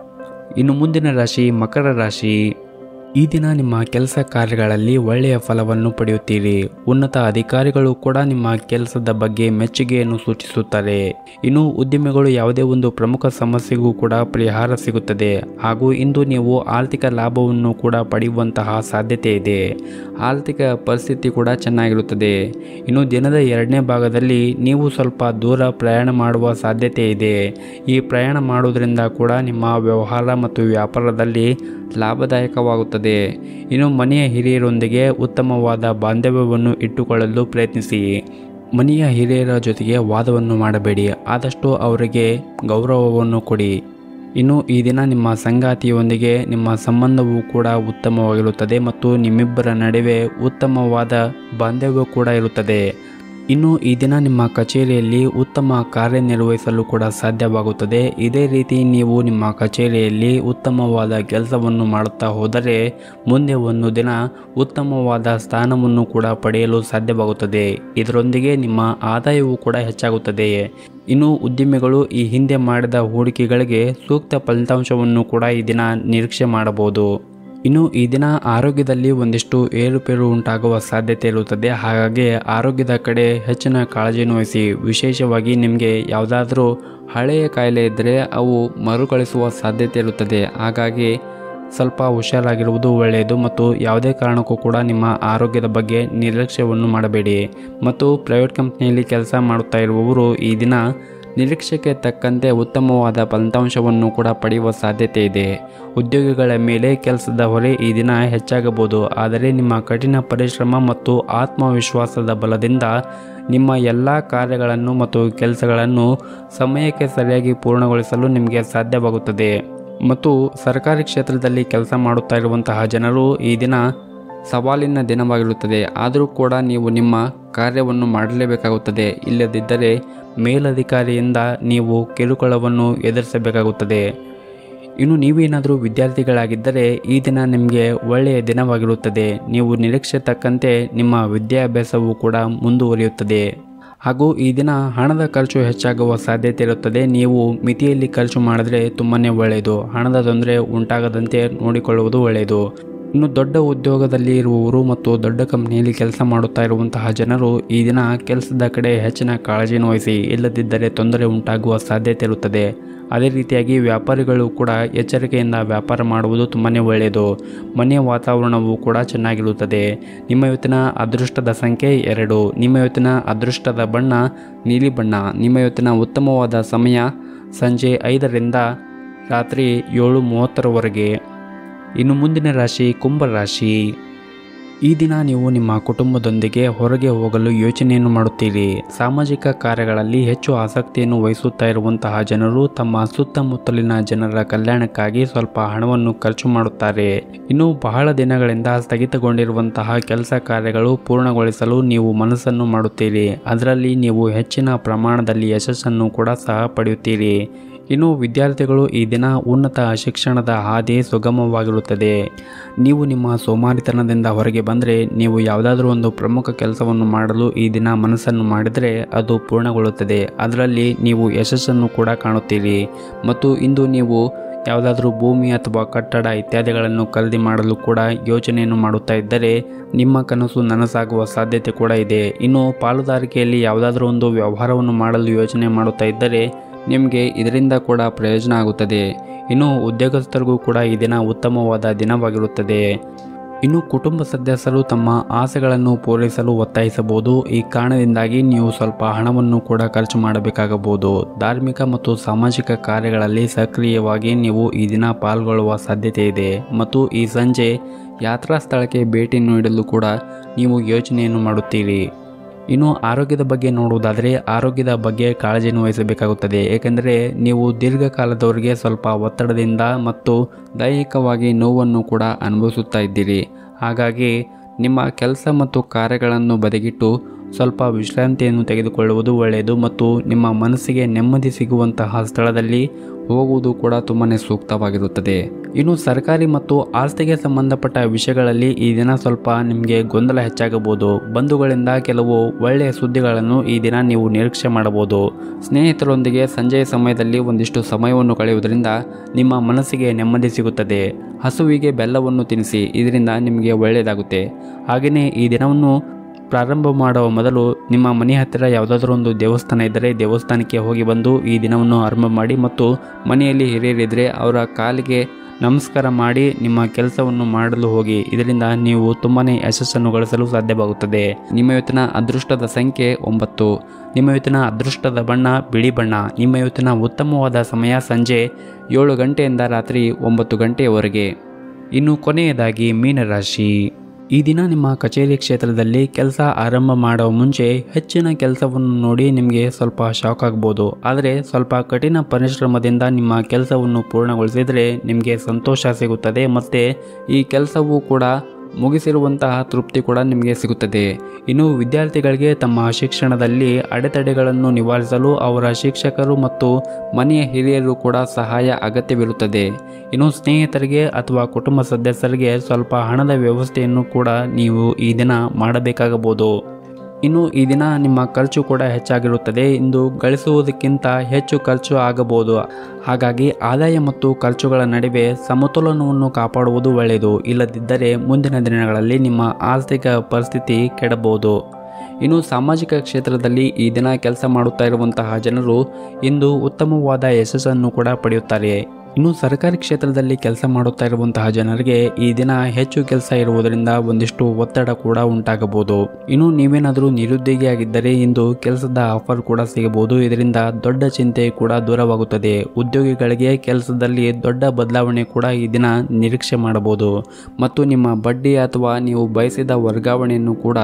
ಇನ್ನು ಮುಂದಿನ ರಾಶಿ ಮಕರ ರಾಶಿ ಈ ದಿನ ನಿಮ್ಮ ಕೆಲಸ ಕಾರ್ಯಗಳಲ್ಲಿ ಒಳ್ಳೆಯ ಫಲವನ್ನು ಪಡೆಯುತ್ತೀರಿ ಉನ್ನತ ಅಧಿಕಾರಿಗಳು ಕೂಡ ನಿಮ್ಮ ಕೆಲಸದ ಬಗ್ಗೆ ಮೆಚ್ಚುಗೆಯನ್ನು ಸೂಚಿಸುತ್ತಾರೆ ಇನ್ನು ಉದ್ಯಮಿಗಳು ಯಾವುದೇ ಒಂದು ಪ್ರಮುಖ ಸಮಸ್ಯೆಗೂ ಕೂಡ ಪರಿಹಾರ ಸಿಗುತ್ತದೆ ಹಾಗೂ ಇಂದು ನೀವು ಆರ್ಥಿಕ ಲಾಭವನ್ನು ಕೂಡ ಪಡೆಯುವಂತಹ ಸಾಧ್ಯತೆ ಇದೆ ಆರ್ಥಿಕ ಪರಿಸ್ಥಿತಿ ಕೂಡ ಚೆನ್ನಾಗಿರುತ್ತದೆ ಇನ್ನು ದಿನದ ಎರಡನೇ ಭಾಗದಲ್ಲಿ ನೀವು ಸ್ವಲ್ಪ ದೂರ ಪ್ರಯಾಣ ಮಾಡುವ ಸಾಧ್ಯತೆ ಇದೆ ಈ ಪ್ರಯಾಣ ಮಾಡುವುದರಿಂದ ಕೂಡ ನಿಮ್ಮ ವ್ಯವಹಾರ ಮತ್ತು ವ್ಯಾಪಾರದಲ್ಲಿ ಲಾಭದಾಯಕವಾಗುತ್ತದೆ ಇನ್ನು ಮನೆಯ ಹಿರಿಯರೊಂದಿಗೆ ಉತ್ತಮವಾದ ಬಾಂಧವ್ಯವನ್ನು ಇಟ್ಟುಕೊಳ್ಳಲು ಪ್ರಯತ್ನಿಸಿ ಮನೆಯ ಹಿರಿಯರ ಜೊತೆಗೆ ವಾದವನ್ನು ಮಾಡಬೇಡಿ ಆದಷ್ಟು ಅವರಿಗೆ ಗೌರವವನ್ನು ಕೊಡಿ ಇನ್ನು ಈ ದಿನ ನಿಮ್ಮ ಸಂಗಾತಿಯೊಂದಿಗೆ ನಿಮ್ಮ ಸಂಬಂಧವೂ ಕೂಡ ಉತ್ತಮವಾಗಿರುತ್ತದೆ ಮತ್ತು ನಿಮ್ಮಿಬ್ಬರ ನಡುವೆ ಉತ್ತಮವಾದ ಬಾಂಧವ್ಯ ಕೂಡ ಇರುತ್ತದೆ ಇನ್ನು ಈ ದಿನ ನಿಮ್ಮ ಕಚೇರಿಯಲ್ಲಿ ಉತ್ತಮ ಕಾರ್ಯನಿರ್ವಹಿಸಲು ಕೂಡ ಸಾಧ್ಯವಾಗುತ್ತದೆ ಇದೇ ರೀತಿ ನೀವು ನಿಮ್ಮ ಕಚೇರಿಯಲ್ಲಿ ಉತ್ತಮವಾದ ಕೆಲಸವನ್ನು ಮಾಡುತ್ತಾ ಹೋದರೆ ಮುಂದೆ ಒಂದು ದಿನ ಉತ್ತಮವಾದ ಸ್ಥಾನವನ್ನು ಕೂಡ ಪಡೆಯಲು ಸಾಧ್ಯವಾಗುತ್ತದೆ ಇದರೊಂದಿಗೆ ನಿಮ್ಮ ಆದಾಯವೂ ಕೂಡ ಹೆಚ್ಚಾಗುತ್ತದೆ ಇನ್ನು ಉದ್ಯಮಿಗಳು ಈ ಹಿಂದೆ ಮಾಡಿದ ಹೂಡಿಕೆಗಳಿಗೆ ಸೂಕ್ತ ಫಲಿತಾಂಶವನ್ನು ಕೂಡ ಈ ದಿನ ನಿರೀಕ್ಷೆ ಮಾಡಬಹುದು ಇನ್ನು ಈ ದಿನ ಆರೋಗ್ಯದಲ್ಲಿ ಒಂದಿಷ್ಟು ಏರುಪೇರು ಉಂಟಾಗುವ ಸಾಧ್ಯತೆ ಇರುತ್ತದೆ ಹಾಗಾಗಿ ಆರೋಗ್ಯದ ಕಡೆ ಹೆಚ್ಚಿನ ಕಾಳಜಿಯನ್ನು ವಹಿಸಿ ವಿಶೇಷವಾಗಿ ನಿಮಗೆ ಯಾವುದಾದ್ರೂ ಹಳೆಯ ಕಾಯಿಲೆ ಇದ್ದರೆ ಅವು ಮರುಕಳಿಸುವ ಸಾಧ್ಯತೆ ಇರುತ್ತದೆ ಹಾಗಾಗಿ ಸ್ವಲ್ಪ ಹುಷಾರಾಗಿರುವುದು ಒಳ್ಳೆಯದು ಮತ್ತು ಯಾವುದೇ ಕಾರಣಕ್ಕೂ ಕೂಡ ನಿಮ್ಮ ಆರೋಗ್ಯದ ಬಗ್ಗೆ ನಿರ್ಲಕ್ಷ್ಯವನ್ನು ಮಾಡಬೇಡಿ ಮತ್ತು ಪ್ರೈವೇಟ್ ಕಂಪ್ನಿಯಲ್ಲಿ ಕೆಲಸ ಮಾಡುತ್ತಾ ಇರುವವರು ಈ ದಿನ ನಿರೀಕ್ಷೆಗೆ ತಕ್ಕಂತೆ ಉತ್ತಮವಾದ ಫಲಿತಾಂಶವನ್ನು ಕೂಡ ಪಡೆಯುವ ಸಾಧ್ಯತೆ ಇದೆ ಉದ್ಯೋಗಿಗಳ ಮೇಲೆ ಕೆಲಸದ ಹೊರೆ ಈ ದಿನ ಹೆಚ್ಚಾಗಬಹುದು ಆದರೆ ನಿಮ್ಮ ಕಠಿಣ ಪರಿಶ್ರಮ ಮತ್ತು ಆತ್ಮವಿಶ್ವಾಸದ ಬಲದಿಂದ ನಿಮ್ಮ ಎಲ್ಲ ಕಾರ್ಯಗಳನ್ನು ಮತ್ತು ಕೆಲಸಗಳನ್ನು ಸಮಯಕ್ಕೆ ಸರಿಯಾಗಿ ಪೂರ್ಣಗೊಳಿಸಲು ನಿಮಗೆ ಸಾಧ್ಯವಾಗುತ್ತದೆ ಮತ್ತು ಸರ್ಕಾರಿ ಕ್ಷೇತ್ರದಲ್ಲಿ ಕೆಲಸ ಮಾಡುತ್ತಾ ಇರುವಂತಹ ಜನರು ಈ ದಿನ ಸವಾಲಿನ ದಿನವಾಗಿರುತ್ತದೆ ಆದರೂ ಕೂಡ ನೀವು ನಿಮ್ಮ ಕಾರ್ಯವನ್ನು ಮಾಡಲೇಬೇಕಾಗುತ್ತದೆ ಇಲ್ಲದಿದ್ದರೆ ಮೇಲಧಿಕಾರಿಯಿಂದ ನೀವು ಕಿರುಕುಳವನ್ನು ಎದುರಿಸಬೇಕಾಗುತ್ತದೆ ಇನ್ನು ನೀವೇನಾದರೂ ವಿದ್ಯಾರ್ಥಿಗಳಾಗಿದ್ದರೆ ಈ ದಿನ ನಿಮಗೆ ಒಳ್ಳೆಯ ದಿನವಾಗಿರುತ್ತದೆ ನೀವು ನಿರೀಕ್ಷೆ ತಕ್ಕಂತೆ ನಿಮ್ಮ ವಿದ್ಯಾಭ್ಯಾಸವು ಕೂಡ ಮುಂದುವರಿಯುತ್ತದೆ ಹಾಗೂ ಈ ದಿನ ಹಣದ ಖರ್ಚು ಹೆಚ್ಚಾಗುವ ಸಾಧ್ಯತೆ ಇರುತ್ತದೆ ನೀವು ಮಿತಿಯಲ್ಲಿ ಖರ್ಚು ಮಾಡಿದ್ರೆ ತುಂಬಾ ಒಳ್ಳೆಯದು ಹಣದ ತೊಂದರೆ ಉಂಟಾಗದಂತೆ ನೋಡಿಕೊಳ್ಳುವುದು ಒಳ್ಳೆಯದು ಇನ್ನು ದೊಡ್ಡ ಉದ್ಯೋಗದಲ್ಲಿ ಇರುವವರು ಮತ್ತು ದೊಡ್ಡ ಕಂಪ್ನಿಯಲ್ಲಿ ಕೆಲಸ ಮಾಡುತ್ತಾ ಇರುವಂತಹ ಜನರು ಈ ದಿನ ಕೆಲಸದ ಕಡೆ ಹೆಚ್ಚಿನ ಕಾಳಜಿಯನ್ನು ವಹಿಸಿ ಇಲ್ಲದಿದ್ದರೆ ತೊಂದರೆ ಉಂಟಾಗುವ ಸಾಧ್ಯತೆ ಇರುತ್ತದೆ ಅದೇ ರೀತಿಯಾಗಿ ವ್ಯಾಪಾರಿಗಳು ಕೂಡ ಎಚ್ಚರಿಕೆಯಿಂದ ವ್ಯಾಪಾರ ಮಾಡುವುದು ತುಂಬಾ ಒಳ್ಳೆಯದು ಮನೆಯ ವಾತಾವರಣವು ಕೂಡ ಚೆನ್ನಾಗಿರುತ್ತದೆ ನಿಮ್ಮ ಇವತ್ತಿನ ಅದೃಷ್ಟದ ಸಂಖ್ಯೆ ಎರಡು ನಿಮ್ಮ ಇವತ್ತಿನ ಅದೃಷ್ಟದ ಬಣ್ಣ ನೀಲಿ ಬಣ್ಣ ನಿಮ್ಮ ಇವತ್ತಿನ ಉತ್ತಮವಾದ ಸಮಯ ಸಂಜೆ ಐದರಿಂದ ರಾತ್ರಿ ಏಳು ಮೂವತ್ತರವರೆಗೆ ಇನ್ನು ಮುಂದಿನ ರಾಶಿ ಕುಂಭ ರಾಶಿ ಈ ದಿನ ನೀವು ನಿಮ್ಮ ಕುಟುಂಬದೊಂದಿಗೆ ಹೊರಗೆ ಹೋಗಲು ಯೋಚನೆಯನ್ನು ಮಾಡುತ್ತೀರಿ ಸಾಮಾಜಿಕ ಕಾರ್ಯಗಳಲ್ಲಿ ಹೆಚ್ಚು ಆಸಕ್ತಿಯನ್ನು ವಹಿಸುತ್ತಾ ಇರುವಂತಹ ಜನರು ತಮ್ಮ ಸುತ್ತಮುತ್ತಲಿನ ಜನರ ಕಲ್ಯಾಣಕ್ಕಾಗಿ ಸ್ವಲ್ಪ ಹಣವನ್ನು ಖರ್ಚು ಮಾಡುತ್ತಾರೆ ಇನ್ನು ಬಹಳ ದಿನಗಳಿಂದ ಸ್ಥಗಿತಗೊಂಡಿರುವಂತಹ ಕೆಲಸ ಕಾರ್ಯಗಳು ಪೂರ್ಣಗೊಳಿಸಲು ನೀವು ಮನಸ್ಸನ್ನು ಮಾಡುತ್ತೀರಿ ಅದರಲ್ಲಿ ನೀವು ಹೆಚ್ಚಿನ ಪ್ರಮಾಣದಲ್ಲಿ ಯಶಸ್ಸನ್ನು ಕೂಡ ಸಹ ಪಡೆಯುತ್ತೀರಿ ಇನ್ನು ವಿದ್ಯಾರ್ಥಿಗಳು ಈ ದಿನ ಉನ್ನತ ಶಿಕ್ಷಣದ ಹಾದಿ ಸುಗಮವಾಗಿರುತ್ತದೆ ನೀವು ನಿಮ್ಮ ಸೋಮಾರಿತನದಿಂದ ಹೊರಗೆ ಬಂದರೆ ನೀವು ಯಾವುದಾದ್ರೂ ಒಂದು ಪ್ರಮುಖ ಕೆಲಸವನ್ನು ಮಾಡಲು ಈ ದಿನ ಮನಸ್ಸನ್ನು ಮಾಡಿದರೆ ಅದು ಪೂರ್ಣಗೊಳ್ಳುತ್ತದೆ ಅದರಲ್ಲಿ ನೀವು ಯಶಸ್ಸನ್ನು ಕೂಡ ಕಾಣುತ್ತೀರಿ ಮತ್ತು ಇಂದು ನೀವು ಯಾವುದಾದ್ರೂ ಭೂಮಿ ಅಥವಾ ಕಟ್ಟಡ ಇತ್ಯಾದಿಗಳನ್ನು ಖರೀದಿ ಮಾಡಲು ಕೂಡ ಯೋಚನೆಯನ್ನು ಮಾಡುತ್ತಾ ಇದ್ದರೆ ನಿಮ್ಮ ಕನಸು ನನಸಾಗುವ ಸಾಧ್ಯತೆ ಕೂಡ ಇದೆ ಇನ್ನು ಪಾಲುದಾರಿಕೆಯಲ್ಲಿ ಯಾವುದಾದ್ರೂ ಒಂದು ವ್ಯವಹಾರವನ್ನು ಮಾಡಲು ಯೋಚನೆ ಮಾಡುತ್ತಾ ಇದ್ದರೆ ನಿಮಗೆ ಇದರಿಂದ ಕೂಡ ಪ್ರಯೋಜನ ಆಗುತ್ತದೆ ಇನ್ನು ಉದ್ಯೋಗಸ್ಥರಿಗೂ ಕೂಡ ಈ ದಿನ ಉತ್ತಮವಾದ ದಿನವಾಗಿರುತ್ತದೆ ಇನ್ನು ಕುಟುಂಬ ಸದಸ್ಯರು ತಮ್ಮ ಆಸೆಗಳನ್ನು ಪೂರೈಸಲು ಒತ್ತಾಯಿಸಬಹುದು ಈ ಕಾರಣದಿಂದಾಗಿ ನೀವು ಸ್ವಲ್ಪ ಹಣವನ್ನು ಕೂಡ ಖರ್ಚು ಮಾಡಬೇಕಾಗಬಹುದು ಧಾರ್ಮಿಕ ಮತ್ತು ಸಾಮಾಜಿಕ ಕಾರ್ಯಗಳಲ್ಲಿ ಸಕ್ರಿಯವಾಗಿ ನೀವು ಈ ದಿನ ಪಾಲ್ಗೊಳ್ಳುವ ಸಾಧ್ಯತೆ ಇದೆ ಮತ್ತು ಈ ಸಂಜೆ ಯಾತ್ರಾ ಸ್ಥಳಕ್ಕೆ ಭೇಟಿ ನೀಡಲು ಕೂಡ ನೀವು ಯೋಚನೆಯನ್ನು ಮಾಡುತ್ತೀರಿ ಇನ್ನು ಆರೋಗ್ಯದ ಬಗ್ಗೆ ನೋಡುವುದಾದರೆ ಆರೋಗ್ಯದ ಬಗ್ಗೆ ಕಾಳಜಿಯನ್ನು ವಹಿಸಬೇಕಾಗುತ್ತದೆ ಏಕೆಂದರೆ ನೀವು ದೀರ್ಘಕಾಲದವರೆಗೆ ಸ್ವಲ್ಪ ಒತ್ತಡದಿಂದ ಮತ್ತು ದೈಹಿಕವಾಗಿ ನೋವನ್ನು ಕೂಡ ಅನುಭವಿಸುತ್ತಾ ಇದ್ದೀರಿ ಹಾಗಾಗಿ ನಿಮ್ಮ ಕೆಲಸ ಮತ್ತು ಕಾರ್ಯಗಳನ್ನು ಬದಿಗಿಟ್ಟು ಸ್ವಲ್ಪ ವಿಶ್ರಾಂತಿಯನ್ನು ತೆಗೆದುಕೊಳ್ಳುವುದು ಒಳ್ಳೆಯದು ಮತ್ತು ನಿಮ್ಮ ಮನಸ್ಸಿಗೆ ನೆಮ್ಮದಿ ಸಿಗುವಂತಹ ಸ್ಥಳದಲ್ಲಿ ಹೋಗುವುದು ಕೂಡ ತುಂಬಾ ಸೂಕ್ತವಾಗಿರುತ್ತದೆ ಇನ್ನು ಸರ್ಕಾರಿ ಮತ್ತು ಆಸ್ತಿಗೆ ಸಂಬಂಧಪಟ್ಟ ವಿಷಯಗಳಲ್ಲಿ ಈ ದಿನ ಸ್ವಲ್ಪ ನಿಮಗೆ ಗೊಂದಲ ಹೆಚ್ಚಾಗಬಹುದು ಬಂಧುಗಳಿಂದ ಕೆಲವು ಒಳ್ಳೆಯ ಸುದ್ದಿಗಳನ್ನು ಈ ದಿನ ನೀವು ನಿರೀಕ್ಷೆ ಮಾಡಬಹುದು ಸ್ನೇಹಿತರೊಂದಿಗೆ ಸಂಜೆಯ ಸಮಯದಲ್ಲಿ ಒಂದಿಷ್ಟು ಸಮಯವನ್ನು ಕಳೆಯುವುದರಿಂದ ನಿಮ್ಮ ಮನಸ್ಸಿಗೆ ನೆಮ್ಮದಿ ಸಿಗುತ್ತದೆ ಹಸುವಿಗೆ ಬೆಲ್ಲವನ್ನು ತಿನ್ನಿಸಿ ಇದರಿಂದ ನಿಮಗೆ ಒಳ್ಳೆಯದಾಗುತ್ತೆ ಹಾಗೆಯೇ ಈ ದಿನವನ್ನು ಪ್ರಾರಂಭ ಮಾಡುವ ಮೊದಲು ನಿಮ್ಮ ಮನೆ ಹತ್ತಿರ ಯಾವುದಾದ್ರೂ ಒಂದು ದೇವಸ್ಥಾನ ಇದ್ದರೆ ದೇವಸ್ಥಾನಕ್ಕೆ ಹೋಗಿ ಬಂದು ಈ ದಿನವನ್ನು ಆರಂಭ ಮಾಡಿ ಮತ್ತು ಮನೆಯಲ್ಲಿ ಹಿರಿಯರಿದ್ದರೆ ಅವರ ಕಾಲಿಗೆ ನಮಸ್ಕಾರ ಮಾಡಿ ನಿಮ್ಮ ಕೆಲಸವನ್ನು ಮಾಡಲು ಹೋಗಿ ಇದರಿಂದ ನೀವು ತುಂಬಾ ಯಶಸ್ಸನ್ನು ಗಳಿಸಲು ಸಾಧ್ಯವಾಗುತ್ತದೆ ನಿಮ್ಮ ಇವತ್ತಿನ ಅದೃಷ್ಟದ ಸಂಖ್ಯೆ ಒಂಬತ್ತು ನಿಮ್ಮ ಇವತ್ತಿನ ಅದೃಷ್ಟದ ಬಣ್ಣ ಬಿಳಿ ಬಣ್ಣ ನಿಮ್ಮ ಇವತ್ತಿನ ಉತ್ತಮವಾದ ಸಮಯ ಸಂಜೆ ಏಳು ಗಂಟೆಯಿಂದ ರಾತ್ರಿ ಒಂಬತ್ತು ಗಂಟೆಯವರೆಗೆ ಇನ್ನು ಕೊನೆಯದಾಗಿ ಮೀನರಾಶಿ ಈ ದಿನ ನಿಮ್ಮ ಕಚೇರಿ ಕ್ಷೇತ್ರದಲ್ಲಿ ಕೆಲಸ ಆರಂಭ ಮಾಡುವ ಮುಂಚೆ ಹೆಚ್ಚಿನ ಕೆಲಸವನ್ನು ನೋಡಿ ನಿಮಗೆ ಸ್ವಲ್ಪ ಶಾಕ್ ಆಗ್ಬೋದು ಆದರೆ ಸ್ವಲ್ಪ ಕಠಿಣ ಪರಿಶ್ರಮದಿಂದ ನಿಮ್ಮ ಕೆಲಸವನ್ನು ಪೂರ್ಣಗೊಳಿಸಿದರೆ ನಿಮಗೆ ಸಂತೋಷ ಸಿಗುತ್ತದೆ ಮತ್ತು ಈ ಕೆಲಸವು ಕೂಡ ಮುಗಿಸಿರುವಂತಹ ತೃಪ್ತಿ ಕೂಡ ನಿಮಗೆ ಸಿಗುತ್ತದೆ ಇನ್ನು ವಿದ್ಯಾರ್ಥಿಗಳಿಗೆ ತಮ್ಮ ಶಿಕ್ಷಣದಲ್ಲಿ ಅಡೆತಡೆಗಳನ್ನು ನಿವಾರಿಸಲು ಅವರ ಶಿಕ್ಷಕರು ಮತ್ತು ಮನೆಯ ಹಿರಿಯರು ಕೂಡ ಸಹಾಯ ಅಗತ್ಯವಿರುತ್ತದೆ ಇನ್ನು ಸ್ನೇಹಿತರಿಗೆ ಅಥವಾ ಕುಟುಂಬ ಸದಸ್ಯರಿಗೆ ಸ್ವಲ್ಪ ಹಣದ ವ್ಯವಸ್ಥೆಯನ್ನು ಕೂಡ ನೀವು ಈ ದಿನ ಮಾಡಬೇಕಾಗಬಹುದು ಇನ್ನು ಈ ದಿನ ನಿಮ್ಮ ಖರ್ಚು ಕೂಡ ಹೆಚ್ಚಾಗಿರುತ್ತದೆ ಇಂದು ಗಳಿಸುವುದಕ್ಕಿಂತ ಹೆಚ್ಚು ಖರ್ಚು ಆಗಬಹುದು ಹಾಗಾಗಿ ಆದಾಯ ಮತ್ತು ಖರ್ಚುಗಳ ನಡುವೆ ಸಮತೋಲನವನ್ನು ಕಾಪಾಡುವುದು ಒಳ್ಳೆಯದು ಇಲ್ಲದಿದ್ದರೆ ಮುಂದಿನ ದಿನಗಳಲ್ಲಿ ನಿಮ್ಮ ಆರ್ಥಿಕ ಪರಿಸ್ಥಿತಿ ಕೆಡಬಹುದು ಇನ್ನು ಸಾಮಾಜಿಕ ಕ್ಷೇತ್ರದಲ್ಲಿ ಈ ದಿನ ಕೆಲಸ ಮಾಡುತ್ತಾ ಇರುವಂತಹ ಜನರು ಇಂದು ಉತ್ತಮವಾದ ಯಶಸ್ಸನ್ನು ಕೂಡ ಪಡೆಯುತ್ತಾರೆ ಇನ್ನು ಸರ್ಕಾರಿ ಕ್ಷೇತ್ರದಲ್ಲಿ ಕೆಲಸ ಮಾಡುತ್ತಾ ಇರುವಂತಹ ಜನರಿಗೆ ಈ ದಿನ ಹೆಚ್ಚು ಕೆಲಸ ಇರುವುದರಿಂದ ಒಂದಿಷ್ಟು ಒತ್ತಡ ಕೂಡ ಉಂಟಾಗಬಹುದು ಇನ್ನು ನೀವೇನಾದರೂ ನಿರುದ್ಯೋಗಿಯಾಗಿದ್ದರೆ ಇಂದು ಕೆಲಸದ ಆಫರ್ ಕೂಡ ಸಿಗಬಹುದು ಇದರಿಂದ ದೊಡ್ಡ ಚಿಂತೆ ಕೂಡ ದೂರವಾಗುತ್ತದೆ ಉದ್ಯೋಗಿಗಳಿಗೆ ಕೆಲಸದಲ್ಲಿ ದೊಡ್ಡ ಬದಲಾವಣೆ ಕೂಡ ಈ ದಿನ ನಿರೀಕ್ಷೆ ಮಾಡಬಹುದು ಮತ್ತು ನಿಮ್ಮ ಬಡ್ಡಿ ಅಥವಾ ನೀವು ಬಯಸಿದ ವರ್ಗಾವಣೆಯನ್ನು ಕೂಡ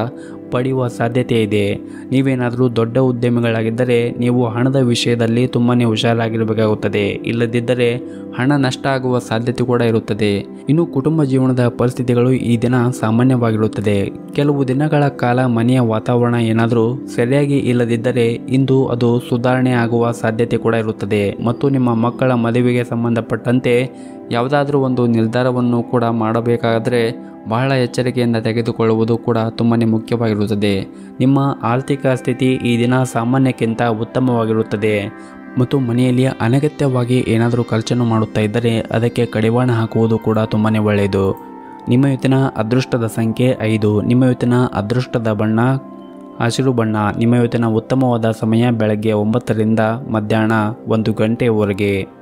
ಪಡೆಯುವ ಸಾಧ್ಯತೆ ಇದೆ ನೀವೇನಾದರೂ ದೊಡ್ಡ ಉದ್ಯಮಿಗಳಾಗಿದ್ದರೆ ನೀವು ಹಣದ ವಿಷಯದಲ್ಲಿ ತುಂಬಾ ಹುಷಾರಾಗಿರಬೇಕಾಗುತ್ತದೆ ಇಲ್ಲದಿದ್ದರೆ ಹಣ ನಷ್ಟ ಆಗುವ ಸಾಧ್ಯತೆ ಕೂಡ ಇರುತ್ತದೆ ಇನ್ನು ಕುಟುಂಬ ಜೀವನದ ಪರಿಸ್ಥಿತಿಗಳು ಈ ದಿನ ಸಾಮಾನ್ಯವಾಗಿರುತ್ತದೆ ಕೆಲವು ದಿನಗಳ ಕಾಲ ಮನೆಯ ವಾತಾವರಣ ಏನಾದರೂ ಸರಿಯಾಗಿ ಇಲ್ಲದಿದ್ದರೆ ಇಂದು ಅದು ಸುಧಾರಣೆ ಆಗುವ ಸಾಧ್ಯತೆ ಕೂಡ ಇರುತ್ತದೆ ಮತ್ತು ನಿಮ್ಮ ಮಕ್ಕಳ ಮದುವೆಗೆ ಸಂಬಂಧಪಟ್ಟಂತೆ ಯಾವುದಾದ್ರೂ ಒಂದು ನಿರ್ಧಾರವನ್ನು ಕೂಡ ಮಾಡಬೇಕಾದರೆ ಬಹಳ ಎಚ್ಚರಿಕೆಯಿಂದ ತೆಗೆದುಕೊಳ್ಳುವುದು ಕೂಡ ತುಂಬಾ ಮುಖ್ಯವಾಗಿರುತ್ತದೆ ನಿಮ್ಮ ಆರ್ಥಿಕ ಸ್ಥಿತಿ ಈ ದಿನ ಸಾಮಾನ್ಯಕ್ಕಿಂತ ಉತ್ತಮವಾಗಿರುತ್ತದೆ ಮತ್ತು ಮನೆಯಲ್ಲಿ ಅನಗತ್ಯವಾಗಿ ಏನಾದರೂ ಖರ್ಚನ್ನು ಮಾಡುತ್ತಾ ಇದ್ದರೆ ಅದಕ್ಕೆ ಕಡಿವಾಣ ಹಾಕುವುದು ಕೂಡ ತುಂಬಾ ಒಳ್ಳೆಯದು ನಿಮ್ಮ ಇವತ್ತಿನ ಅದೃಷ್ಟದ ಸಂಖ್ಯೆ ಐದು ನಿಮ್ಮ ಇವತ್ತಿನ ಅದೃಷ್ಟದ ಬಣ್ಣ ಹಸಿರು ಬಣ್ಣ ನಿಮ್ಮ ಇವತ್ತಿನ ಉತ್ತಮವಾದ ಸಮಯ ಬೆಳಗ್ಗೆ ಒಂಬತ್ತರಿಂದ ಮಧ್ಯಾಹ್ನ ಒಂದು ಗಂಟೆಯವರೆಗೆ